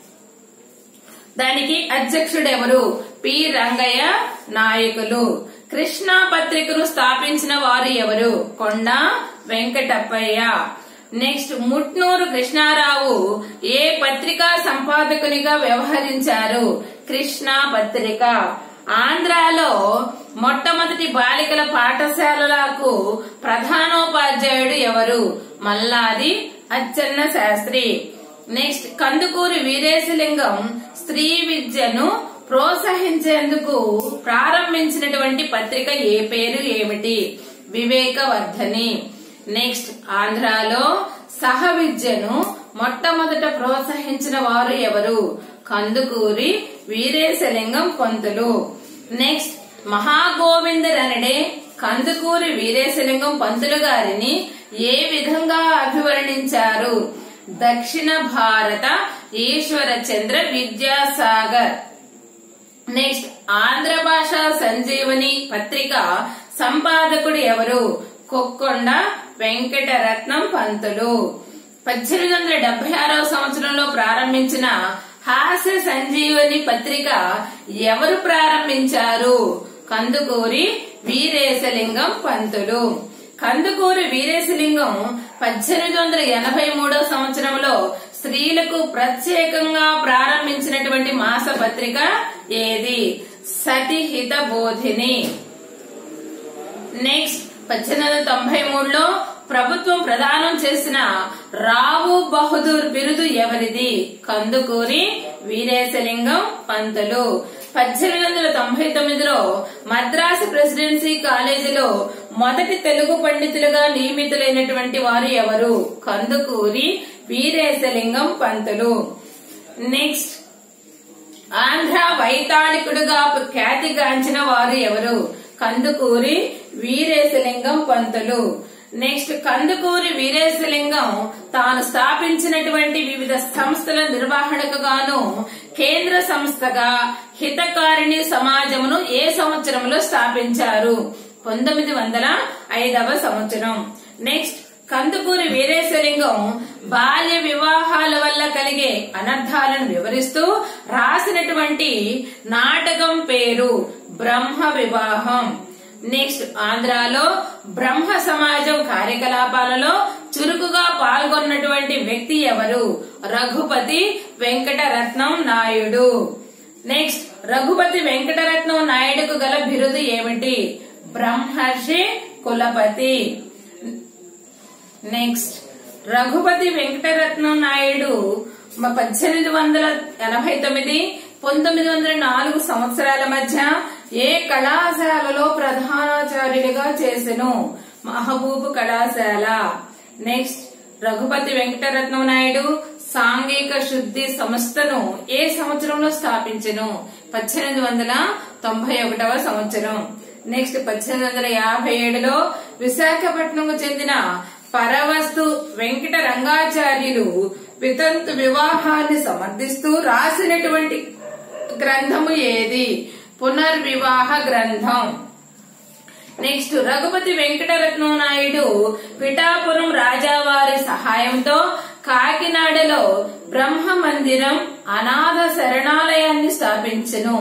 దానికి అధ్యక్షుడు ఎవరు పి రంగయ్య నాయకులు కృష్ణా పత్రికను స్థాపించిన వారు ఎవరు కొండ వెంకటప్పయ్య నెక్స్ట్ ముట్నూరు కృష్ణారావు ఏ పత్రికా సంపాదకునిగా వ్యవహరించారు కృష్ణా పత్రిక ఆంధ్రాలో మొట్టమొదటి బాలికల పాఠశాలలకు ప్రధానోపాధ్యాయుడు ఎవరు మల్లాది అచ్చెన్న శాస్త్రి నెక్స్ట్ కందుకూరి వీరేశలింగం స్త్రీ విద్యను ప్రోత్సహించేందుకు ప్రారంభించినటువంటి పత్రిక ఏ పేరు ఏమిటి వివేకవర్ధని నెక్స్ట్ ఆంధ్రాలో సహ విద్యను మొట్టమొదట ప్రోత్సహించిన వారు ఎవరు కందుకూరి వీరేశలింగం పంతులు నెక్స్ట్ మహాగోవిందరనడే కందుకూరి వీరేశలింగం పంతులు గారిని ఏ విధంగా అభివర్ణించారు దక్షిణ భారత ఈశ్వర చంద్ర విద్యాసాగర్ నెక్స్ట్ ఆంధ్ర భాష సంజీవని పత్రిక సంపాదకుడు ఎవరు కొక్కొండ వెంకటరత్నం పంతులు పద్దెనిమిది వందల డెబ్బై ఆరవ సంవత్సరంలో ప్రారంభించిన హాస్య సంజీవని పత్రిక ఎవరు ప్రారంభించారు కందుకూరి వీరేశలింగం పంతులు కందుకూరి వీరేశలింగం పద్దెనిమిది వందల ఎనభై మూడవ సంవత్సరంలో స్త్రీలకు ప్రత్యేకంగా ప్రారంభించినటువంటి మాస పత్రిక ఏది సతిహిత బోధిని నెక్స్ట్ పద్దెనిమిది వందల తొంభై మూడులో ప్రభుత్వం ప్రదానం చేసిన రావు బహదూర్ బిరుదు ఎవరిది కందుకూరి వీరేశలింగం పంతులు పద్దెనిమిది వందల తొంభై తొమ్మిదిలో మద్రాసు ప్రెసిడెన్సీ కాలేజీలో మొదటి తెలుగు పండితులుగా నియమితులైనటువంటి వారు ఎవరు కందుకూరి వీరేశలింగం పంతులు నెక్స్ట్ ఆంధ్ర వైతాళికుడుగా ఖ్యాతిగాంచిన వారు ఎవరు కందుకూరి వీరేశలింగం పంతులు నెక్స్ట్ కందుకూరి వీరేశలింగం తాను స్థాపించినటువంటి వివిధ సంస్థల నిర్వహణకు గాను కేంద్ర సంస్థగా హితకారిణి సమాజమును ఏ సంవత్సరంలో స్థాపించారు పంతొమ్మిది వందల ఐదవ సంవత్సరం నెక్స్ట్ కందుకూరి వీరేశలింగం బాల్య వివాహాల వల్ల కలిగే అనర్థాలను వివరిస్తూ రాసినటువంటి నాటకం పేరు బ్రహ్మ వివాహం నెక్స్ట్ ఆంధ్రాలో బ్రహ్మ సమాజం కార్యకలాపాలలో చురుకుగా పాల్గొన్నటువంటి వ్యక్తి ఎవరు రఘుపతి వెంకటరత్నం నాయుడు నెక్స్ట్ రఘుపతి వెంకటరత్నం నాయుడుకు గల బిరుదు ఏమిటి బ్రహ్మర్షి కులపతి నెక్స్ట్ రఘుపతి వెంకటరత్నం నాయుడు మ- పద్దెనిమిది వందల ఎనభై తొమ్మిది పంతొమ్మిది వందల నాలుగు సంవత్సరాల మధ్య ఏ కళాశాలలో ప్రధానాచార్యుడిగా చేసెను మహబూబు కళాశాల నెక్స్ట్ రఘుపతి వెంకటరత్నం నాయుడు సాంఘిక శుద్ధి సంస్థను ఏ సంవత్సరంలో స్థాపించెను పద్దెనిమిది వందల తొంభై ఒకటవ సంవత్సరం నెక్స్ట్ పద్దెనిమిది వందల యాభై ఏడులో విశాఖపట్నంకు చెందిన పరవస్తు వెంకట రంగాచార్యులు వితంతు వివాహాన్ని సమర్థిస్తూ రాసినటువంటి గ్రంథము ఏది పునర్వివాహ గ్రంథం నెక్స్ట్ రఘుపతి వెంకటరత్నం నాయుడు పిఠాపురం రాజావారి సహాయంతో కాకినాడలో బ్రహ్మ మందిరం అనాథ శరణాలయాన్ని స్థాపించెను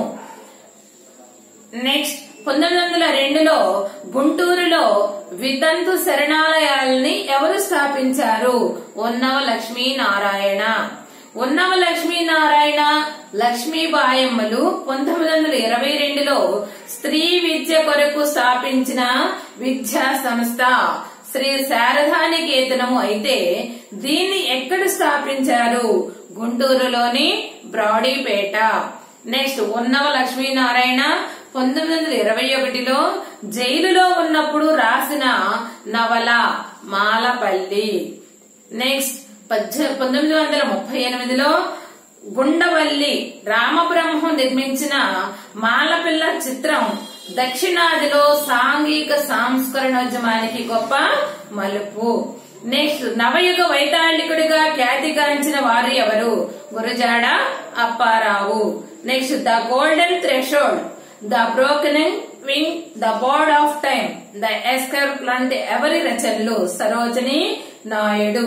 నెక్స్ట్ పంతొమ్మిది వందల రెండులో గుంటూరులో వితంతు శరణాలయాల్ని ఎవరు స్థాపించారు ఉన్నవ లక్ష్మీనారాయణ ఉన్నవ లక్ష్మీనారాయణ లక్ష్మీబాయమ్మలు పంతొమ్మిది వందల ఇరవై రెండులో స్త్రీ విద్య కొరకు స్థాపించిన విద్యా సంస్థ శ్రీ శారదానికేతనము అయితే దీన్ని ఎక్కడ స్థాపించారు గుంటూరులోని బ్రాడీపేట నెక్స్ట్ ఉన్నవ లక్ష్మీనారాయణ పంతొమ్మిది వందల ఇరవై ఒకటిలో జైలులో ఉన్నప్పుడు రాసిన నవల మాలపల్లి నెక్స్ట్ పద్దె- పంతొమ్మిది వందల ముప్పై ఎనిమిదిలో గుండవల్లి రామబ్రహ్మం నిర్మించిన మాలపిల్ల చిత్రం దక్షిణాదిలో సాంఘిక సంస్కరణోద్యమానికి గొప్ప మలుపు నెక్స్ట్ నవయుగ వైతాళికుడిగా ఖ్యాతిగాంచిన వారు ఎవరు Gurajada Apparao next the golden threshold the broken wing the bird of time the escarp లాంటి ఎవరి రచనలు సరోజిని నాయుడు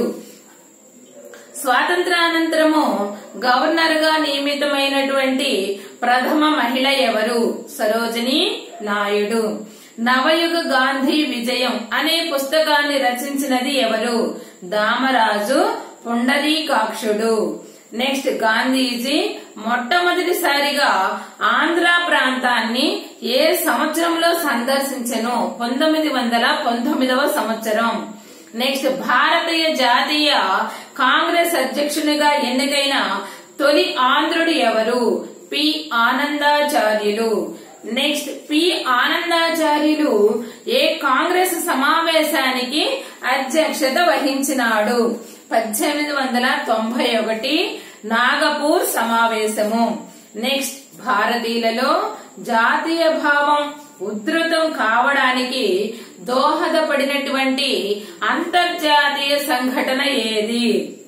స్వాతంత్రానంతరము గవర్నర్ గా నియమితమైనటువంటి ప్రథమ మహిళ ఎవరు సరోజిని నాయుడు నవయుగ గాంధీ విజయం అనే పుస్తకాన్ని రచించినది ఎవరు దామరాజు పుండరీకాక్షుడు నెక్స్ట్ గాంధీజీ మొట్టమొదటిసారిగా ఆంధ్ర ప్రాంతాన్ని ఏ సంవత్సరంలో సందర్శించెను పంతొమ్మిది వందల పంతొమ్మిదవ సంవత్సరం నెక్స్ట్ భారతీయ జాతీయ కాంగ్రెస్ అధ్యక్షునిగా ఎన్నికైన తొలి ఆంధ్రుడు ఎవరు P Anandacharyulu next P Anandacharyulu ఏ కాంగ్రెస్ సమావేశానికి అధ్యక్షత వహించినాడు పద్దెనిమిది వందల తొంభై ఒకటి నాగపూర్ సమావేశము నెక్స్ట్ భారతీయులలో జాతీయ భావం ఉధృతం కావడానికి దోహదపడినటువంటి అంతర్జాతీయ సంఘటన ఏది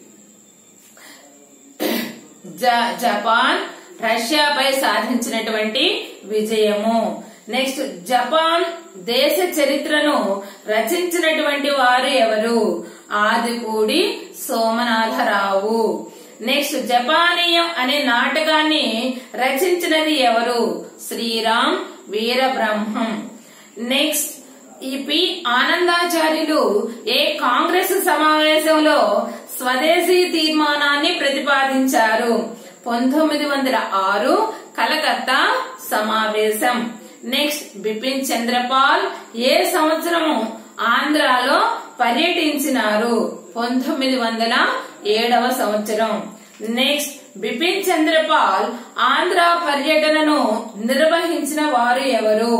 జ- జపాన్ రష్యాపై సాధించినటువంటి విజయము నెక్స్ట్ జపాన్ దేశ చరిత్రను రచించినటువంటి వారు ఎవరు ఆదిపూడి సోమనాథరావు నెక్స్ట్ జపానీయం అనే నాటకాన్ని రచించినది ఎవరు శ్రీరామ్ వీరబ్రహ్మం నెక్స్ట్ ఈ పి ఆనందాచార్యులు ఏ కాంగ్రెస్ సమావేశంలో స్వదేశీ తీర్మానాన్ని ప్రతిపాదించారు పంతొమ్మిది వందల ఆరు కలకత్తా సమావేశం నెక్స్ట్ బిపిన్ చంద్రపాల్ ఏ సంవత్సరము ఆంధ్రాలో పర్యటించినారు పంతొమ్మిది వందల ఏడవ సంవత్సరం నెక్స్ట్ బిపిన్ చంద్రపాల్ ఆంధ్ర పర్యటనను నిర్వహించిన వారు ఎవరు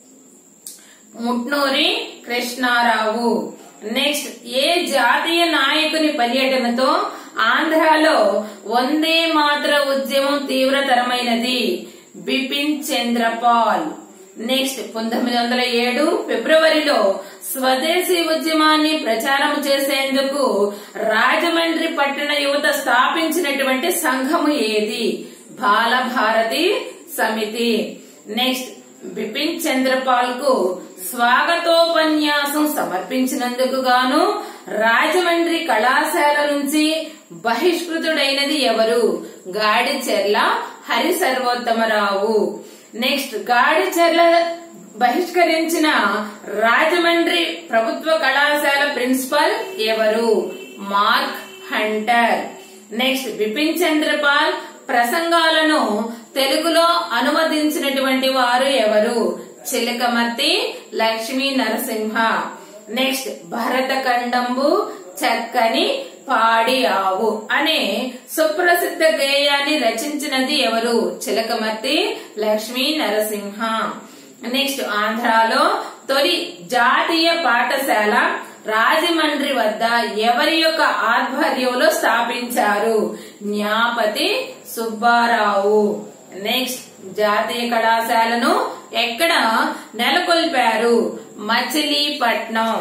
ముట్నూరి కృష్ణారావు నెక్స్ట్ ఏ జాతీయ నాయకుని పర్యటనతో ఆంధ్రాలో వందే మాత్ర ఉద్యమం తీవ్రతరమైనది బిపిన్ చంద్రపాల్ నెక్స్ట్ పంతొమ్మిది వందల ఏడు ఫిబ్రవరిలో స్వదేశీ ఉద్యమాన్ని ప్రచారం చేసేందుకు రాజమండ్రి పట్టణ యువత స్థాపించినటువంటి సంఘము ఏది బాలభారతి సమితి నెక్స్ట్ బిపిన్ చంద్రపాల్ కు స్వాగతోపన్యాసం సమర్పించినందుకు గాను రాజమండ్రి కళాశాల నుంచి బహిష్కృతుడైనది ఎవరు గాడిచెర్ల హరి సర్వోత్తమరావు నెక్స్ట్ గాడిచెర్ల బహిష్కరించిన రాజమండ్రి ప్రభుత్వ కళాశాల ప్రిన్సిపల్ ఎవరు Mark Hunter next Bipin Chandrapal ప్రసంగాలను తెలుగులో అనువదించినటువంటి వారు ఎవరు చిలకమర్తి లక్ష్మీ నరసింహ నెక్స్ట్ భరతఖండంబు చక్కని పాడి ఆవు అనే సుప్రసిద్ధ గేయాన్ని రచించినది ఎవరు చిలకమర్తి లక్ష్మీ నరసింహ నెక్స్ట్ ఆంధ్రాలో తొలి జాతీయ పాఠశాల రాజమండ్రి వద్ద ఎవరి యొక్క ఆధ్వర్యంలో స్థాపించారు జ్ఞాపతి సుబ్బారావు నెక్స్ట్ జాతీయ కళాశాలను ఎక్కడ నెలకొల్పారు మచిలీపట్నం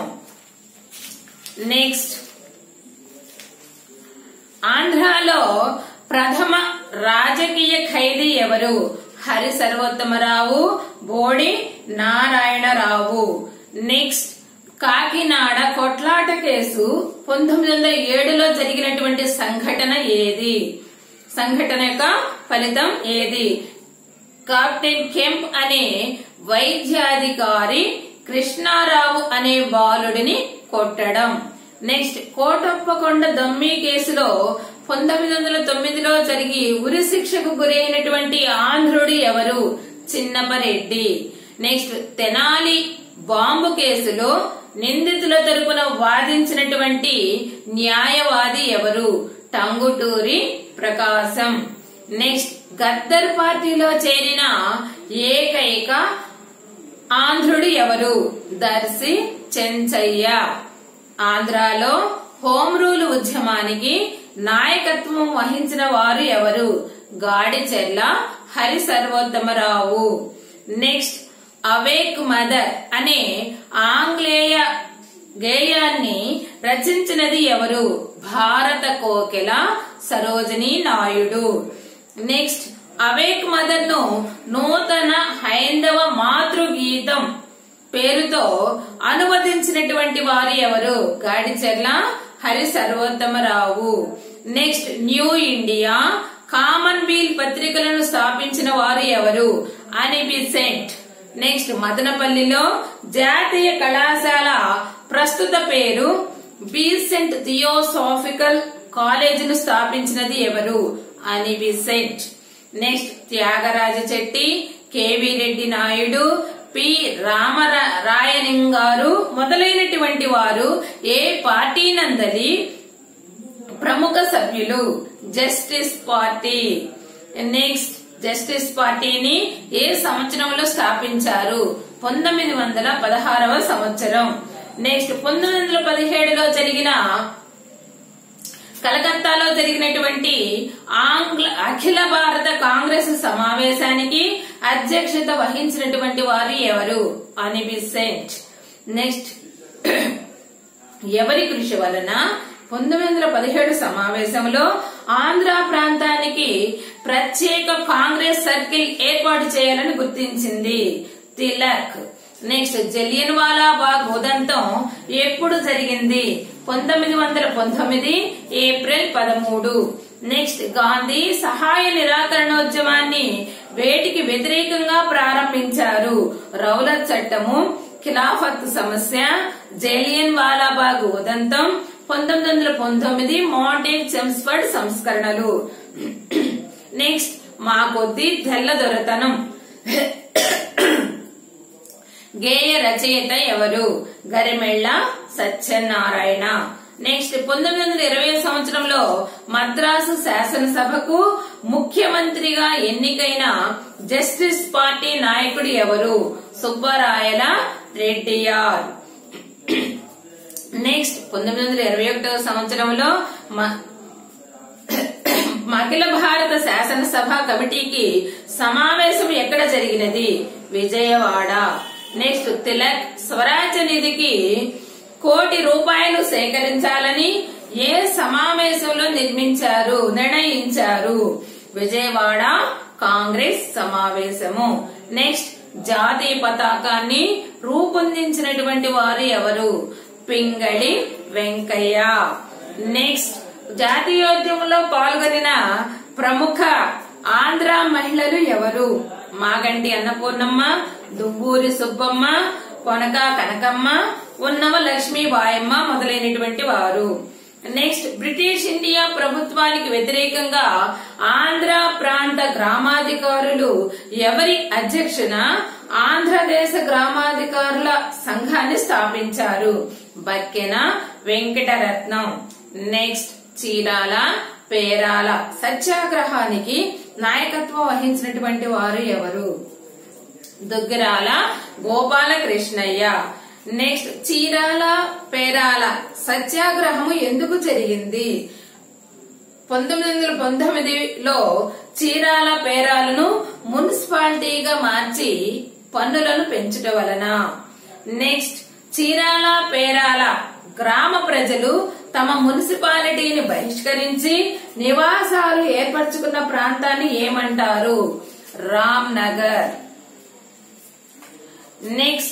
నెక్స్ట్ ఆంధ్రాలో ప్రథమ రాజకీయ ఖైదీ ఎవరు హరి సర్వోత్తమరావు బోడి నారాయణరావు నెక్స్ట్ కాకినాడ కొట్లాట కేసు పంతొమ్మిది వందల ఏడులో జరిగినటువంటి సంఘటన ఏది సంఘటన యొక్క ఫలితం ఏది కెప్టెన్ కెంప్ అనే వైద్యాధికారి కృష్ణారావు అనే బాలుడిని కొట్టడం నెక్స్ట్ కోటప్పకొండ దమ్మి కేసులో పంతొమ్మిది వందల తొమ్మిదిలో జరిగి ఉరి శిక్షకు గురైనటువంటి ఆంధ్రుడు ఎవరు చిన్నపరెడ్డి నెక్స్ట్ తెనాలి బాంబు కేసులో నిందితుల తరపున వాదించినటువంటి న్యాయవాది ఎవరు టంగుటూరి ప్రకాశం నెక్స్ట్ గద్దర్ పార్టీలో చేరిన ఏకైక ఆంధ్రుడు ఎవరు దర్శి చెంచయ్య ఆంధ్రాలో హోం రూల్ ఉద్యమానికి నాయకత్వం వహించిన వారు ఎవరు Gadicherla Hari Sarvottamarao next awake mother అనే ఆంగ్లేయ గేయాన్ని రచించినది ఎవరు భారత కోకిల Sarojini Naidu next awake mother ను నూతన హైందవ మాతృగీతం పేరుతో అనువదించినటువంటి వారు ఎవరు Gadicherla Hari Sarvottamarao next new India Commonweal పత్రికలను స్థాపించిన వారు ఎవరు అనిబిసెంట్ నెక్స్ట్ మదనపల్లిలో జాతీయ కళాశాల ప్రస్తుత పేరు బీసెంట్ థియోసాఫికల్ కాలేజీను స్థాపించినది ఎవరు Annie Besant next Thyagaraja Chetty K V Reddy Naidu P రామరాయలింగారు మొదలైనటువంటి వారు ఏ పార్టీ నందలి ప్రముఖ సభ్యులు జస్టిస్ పార్టీ నెక్స్ట్ జస్టిస్ పార్టీని ఏ సంవత్సరంలో స్థాపించారు పంతొమ్మిది వందల పదహారవ సంవత్సరం నెక్స్ట్ పంతొమ్మిది వందల పదిహేడులో జరిగిన కలకత్తాలో జరిగినటువంటి ఆంగ్ల అఖిల భారత కాంగ్రెస్ సమావేశానికి అధ్యక్షత వహించినటువంటి వారు ఎవరు అనిబిసెంట్ నెక్స్ట్ ఎవరి కృషి వలన పంతొమ్మిది వందల పదిహేడు సమావేశంలో ఆంధ్ర ప్రాంతానికి ప్రత్యేక కాంగ్రెస్ సర్కిల్ ఏర్పాటు చేయాలని గుర్తించింది తిలక్ నెక్స్ట్ జలియన్ వాలా బాగ్ ఉదంతం ఎప్పుడు జరిగింది పంతొమ్మిది వందల పంతొమ్మిది ఏప్రిల్ పదమూడు నెక్స్ట్ గాంధీ సహాయ నిరాకరణోద్యమాన్ని వేటికి వ్యతిరేకంగా ప్రారంభించారు రౌలత్ చట్టము ఖిలాఫత్ సమస్య జేలియన్ వాలాబాగ్ ఉదంతం పంతొమ్మిది వందల పంతొమ్మిది మాంటేక్ చెమ్స్ఫర్డ్ సంస్కరణలు నెక్స్ట్ మా కొద్ది తెల్ల దొరతనం గేయ రచయిత ఎవరు గరిమెళ్ళ సత్యనారాయణ నెక్స్ట్ పంతొమ్మిది వందల ఇరవై సంవత్సరంలో మద్రాసు శాసనసభకు ముఖ్యమంత్రిగా ఎన్నికైన జస్టిస్ పార్టీ నాయకుడు ఎవరు సుబ్బరాయల రెడ్డియార్ నెక్స్ట్ పంతొమ్మిది వందల ఇరవై ఒకటవ సంవత్సరంలో మ- అఖిల భారత శాసనసభ కమిటీకి సమావేశం ఎక్కడ జరిగినది విజయవాడ నెక్స్ట్ తిలక్ స్వరాజ్య నిధికి కోటి రూపాయలు సేకరించాలని ఏ సమావేశంలో నిర్మించారు నిర్ణయించారు విజయవాడ కాంగ్రెస్ సమావేశము నెక్స్ట్ జాతీయ పతాకాన్ని రూపొందించినటువంటి వారు ఎవరు పింగళి వెంకయ్య నెక్స్ట్ జాతీయోద్యమంలో పాల్గొనిన ప్రముఖ ఆంధ్ర మహిళలు ఎవరు మాగంటి అన్నపూర్ణమ్మ దువ్వూరి సుబ్బమ్మ కొనక కనకమ్మ ఉన్నవ లక్ష్మీ బాయమ్మ మొదలైనటువంటి వారు నెక్స్ట్ బ్రిటిష్ ఇండియా ప్రభుత్వానికి వ్యతిరేకంగా ఆంధ్ర ప్రాంత గ్రామాధికారులు ఎవరి అధ్యక్షన ఆంధ్రదేశ గ్రామాధికారుల సంఘాన్ని స్థాపించారు బక్కెన వెంకటరత్నం నెక్స్ట్ చీరాల పేరాల సత్యాగ్రహానికి నాయకత్వం వహించినటువంటి వారు ఎవరు దుగ్గరాల గోపాలకృష్ణయ్య నెక్స్ట్ చీరాల పేరాల సత్యాగ్రహము ఎందుకు జరిగింది పంతొమ్మిది వందల పంతొమ్మిదిలో చీరాల పేరాలను మున్సిపాలిటీగా మార్చి పన్నులను పెంచుట వలన నెక్స్ట్ చీరాల పేరాల గ్రామ ప్రజలు తమ మున్సిపాలిటీని బహిష్కరించి నివాసాలు ఏర్పరచుకున్న ప్రాంతాన్ని ఏమంటారు రామ్ నగర్ నెక్స్ట్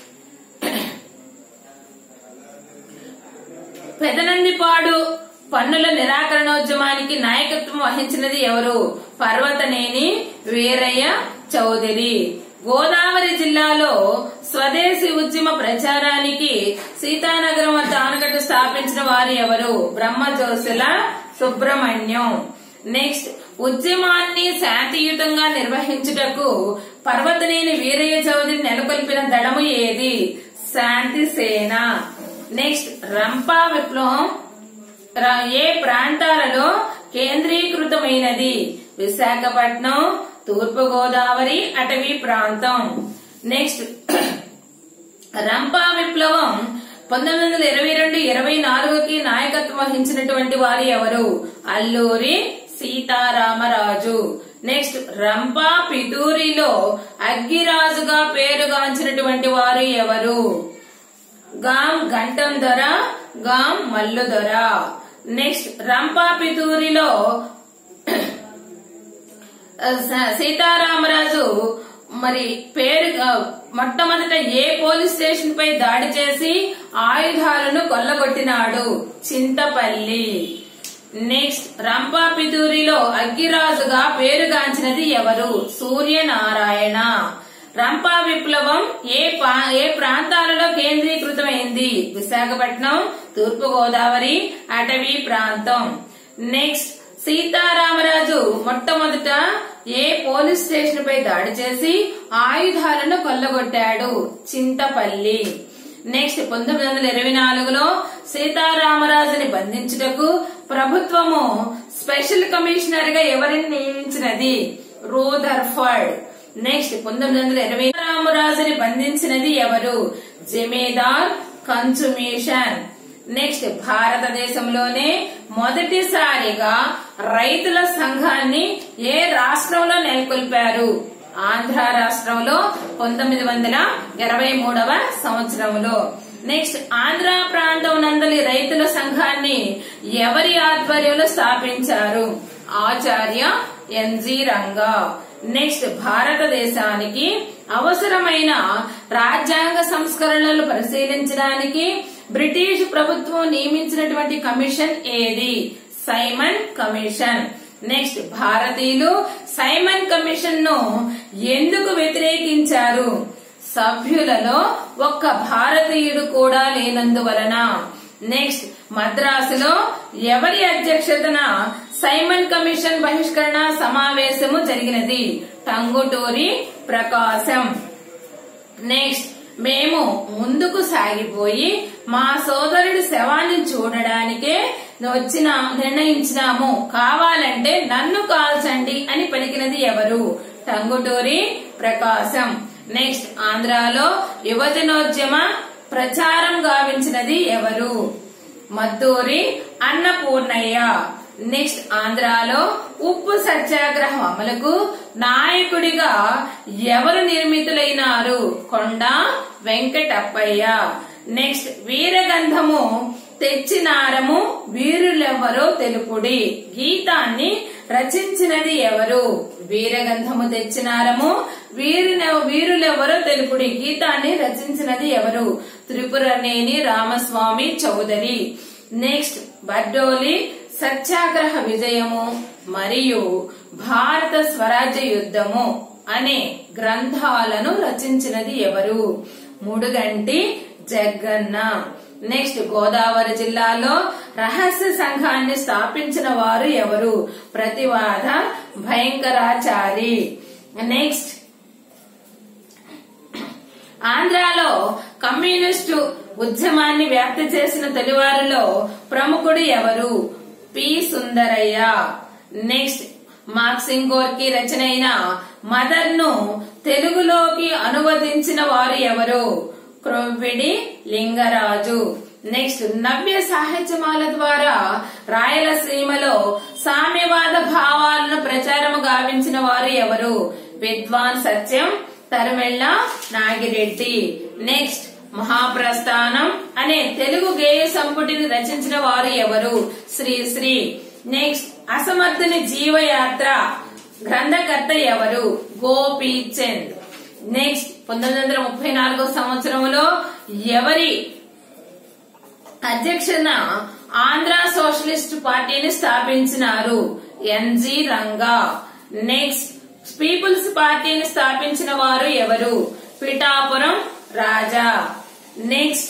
పెదనందిపాడు పన్నుల నిరాకరణోద్యమానికి నాయకత్వం వహించినది ఎవరు పర్వతనేని వీరయ్య చౌదరి గోదావరి జిల్లాలో స్వదేశీ ఉద్యమ ప్రచారానికి సీతానగరం వద్ద ఆనకట్ట స్థాపించిన వారు ఎవరు బ్రహ్మజోసుల సుబ్రహ్మణ్యం నెక్స్ట్ ఉద్యమాన్ని శాంతియుతంగా నిర్వహించుటకు పర్వతనేని వీరయ్య చౌదరి నెలకొల్పిన దళము ఏది శాంతి సేన నెక్స్ట్ రంపా విప్లవం ర- ఏ ప్రాంతాలలో కేంద్రీకృతమైనది విశాఖపట్నం తూర్పు గోదావరి అటవీ ప్రాంతం నెక్స్ట్ రంపా విప్లవం పంతొమ్మిది వందల ఇరవై రెండు ఇరవై నాలుగుకి నాయకత్వం వహించినటువంటి వారు ఎవరు అల్లూరి సీతారామరాజు నెక్స్ట్ రంపా పితూరిలో అగ్గిరాజుగా పేరుగాంచినటువంటి వారు ఎవరు గాం గంటం దొర గాం మల్లు దొర నెక్స్ట్ రంపా పితూరిలో స- సీతారామరాజు మరి పేరు ఆ, మొట్టమొదట ఏ పోలీస్ స్టేషన్ పై దాడి చేసి ఆయుధాలను కొల్లగొట్టినాడు చింతపల్లి నెక్స్ట్ రంపా పితూరిలో అగ్గిరాజుగా పేరుగాంచినది ఎవరు సూర్యనారాయణ రంపా విప్లవం ఏ పా- ఏ ప్రాంతాలలో కేంద్రీకృతమైంది విశాఖపట్నం తూర్పు గోదావరి అటవీ ప్రాంతం నెక్స్ట్ సీతారామరాజు మొట్టమొదట ఏ పోలీస్ స్టేషన్ పై దాడి చేసి ఆయుధాలను కొల్లగొట్టాడు చింతపల్లి నెక్స్ట్ పంతొమ్మిది వందల ఇరవై నాలుగులో సీతారామరాజుని బంధించుటకు ప్రభుత్వము స్పెషల్ కమిషనర్ గా ఎవరిని నియమించినది రూదర్ఫర్డ్ నెక్స్ట్ పంతొమ్మిది వందల ఇరవై రామరాజుని బంధించినది ఎవరు జమీదార్ కన్సుమేషన్ నెక్స్ట్ భారతదేశంలోనే మొదటిసారిగా రైతుల సంఘాన్ని ఏ రాష్ట్రంలో నెలకొల్పారు ఆంధ్ర రాష్ట్రంలో పంతొమ్మిది వందల ఇరవై మూడవ సంవత్సరంలో నెక్స్ట్ ఆంధ్ర ప్రాంతం నందలి రైతుల సంఘాన్ని ఎవరి ఆధ్వర్యంలో స్థాపించారు ఆచార్య ఎన్జి రంగా నెక్స్ట్ భారతదేశానికి అవసరమైన రాజ్యాంగ సంస్కరణలు పరిశీలించడానికి బ్రిటిష్ ప్రభుత్వం నియమించినటువంటి కమిషన్ ఏది సైమన్ కమిషన్ నెక్స్ట్ భారతీయులు సైమన్ కమిషన్ ను ఎందుకు వ్యతిరేకించారు సభ్యులలో ఒక్క భారతీయుడు కూడా లేనందువలన నెక్స్ట్ మద్రాసులో ఎవరి అధ్యక్షతన సైమన్ కమిషన్ బహిష్కరణ సమావేశము జరిగినది టంగుటూరి ప్రకాశం నెక్స్ట్ మేము ముందుకు సాగిపోయి మా సోదరుడి శవాన్ని చూడడానికే వచ్చిన నిర్ణయించినాము కావాలంటే నన్ను కాల్చండి అని పలికినది ఎవరు టంగుటూరి ప్రకాశం నెక్స్ట్ ఆంధ్రాలో యువజనోద్యమ ప్రచారం గావించినది ఎవరు మద్దూరి అన్నపూర్ణయ్య నెక్స్ట్ ఆంధ్రాలో ఉప్పు సత్యాగ్రహం అమలుకు నాయకుడిగా ఎవరు నిర్మితులైనారు కొండ వెంకటప్పయ్య నెక్స్ట్ వీరగంధము తెచ్చినారము వీరులెవరో తెలుపుడి గీతాన్ని రచించినది ఎవరు వీరగంధము తెచ్చినారము వీరున వీరులెవరో తెలుపుడి గీతాన్ని రచించినది ఎవరు త్రిపురనేని రామస్వామి చౌదరి నెక్స్ట్ బడ్డోలి సత్యాగ్రహ విజయము మరియు భారత స్వరాజ్య యుద్ధము అనే గ్రంథాలను రచించినది ఎవరు ముడుగంటి జగ్గన్న నెక్స్ట్ గోదావరి జిల్లాలో రహస్య సంఘాన్ని స్థాపించిన వారు ఎవరు ప్రతివాద భయంకరాచారి నెక్స్ట్ ఆంధ్రాలో కమ్యూనిస్టు ఉద్యమాన్ని వ్యాప్తి చేసిన తొలివారిలో ప్రముఖుడు ఎవరు P Sundarayya next Maxim Gorky రచనైన మదర్ ను తెలుగులోకి అనువదించిన వారు ఎవరు క్రొవ్విడి లింగరాజు నెక్స్ట్ నవ్య సాహిత్యమాల ద్వారా రాయలసీమలో సామ్యవాద భావాలను ప్రచారము గావించిన వారు ఎవరు విద్వాన్ సత్యం తరిమెళ్ళ నాగిరెడ్డి నెక్స్ట్ మహాప్రస్థానం అనే తెలుగు గేయ సంపుటిని రచించిన వారు ఎవరు శ్రీశ్రీ నెక్స్ట్ అసమర్థుని జీవయాత్ర గ్రంథకర్త ఎవరు గోపీచంద్ నెక్స్ట్ పంతొమ్మిది వందల ముప్పై నాలుగో సంవత్సరంలో ఎవరి అధ్యక్షన ఆంధ్ర సోషలిస్ట్ పార్టీని స్థాపించినారు ఎన్జి రంగా నెక్స్ట్ పీపుల్స్ పార్టీని స్థాపించిన వారు ఎవరు పిఠాపురం రాజా నెక్స్ట్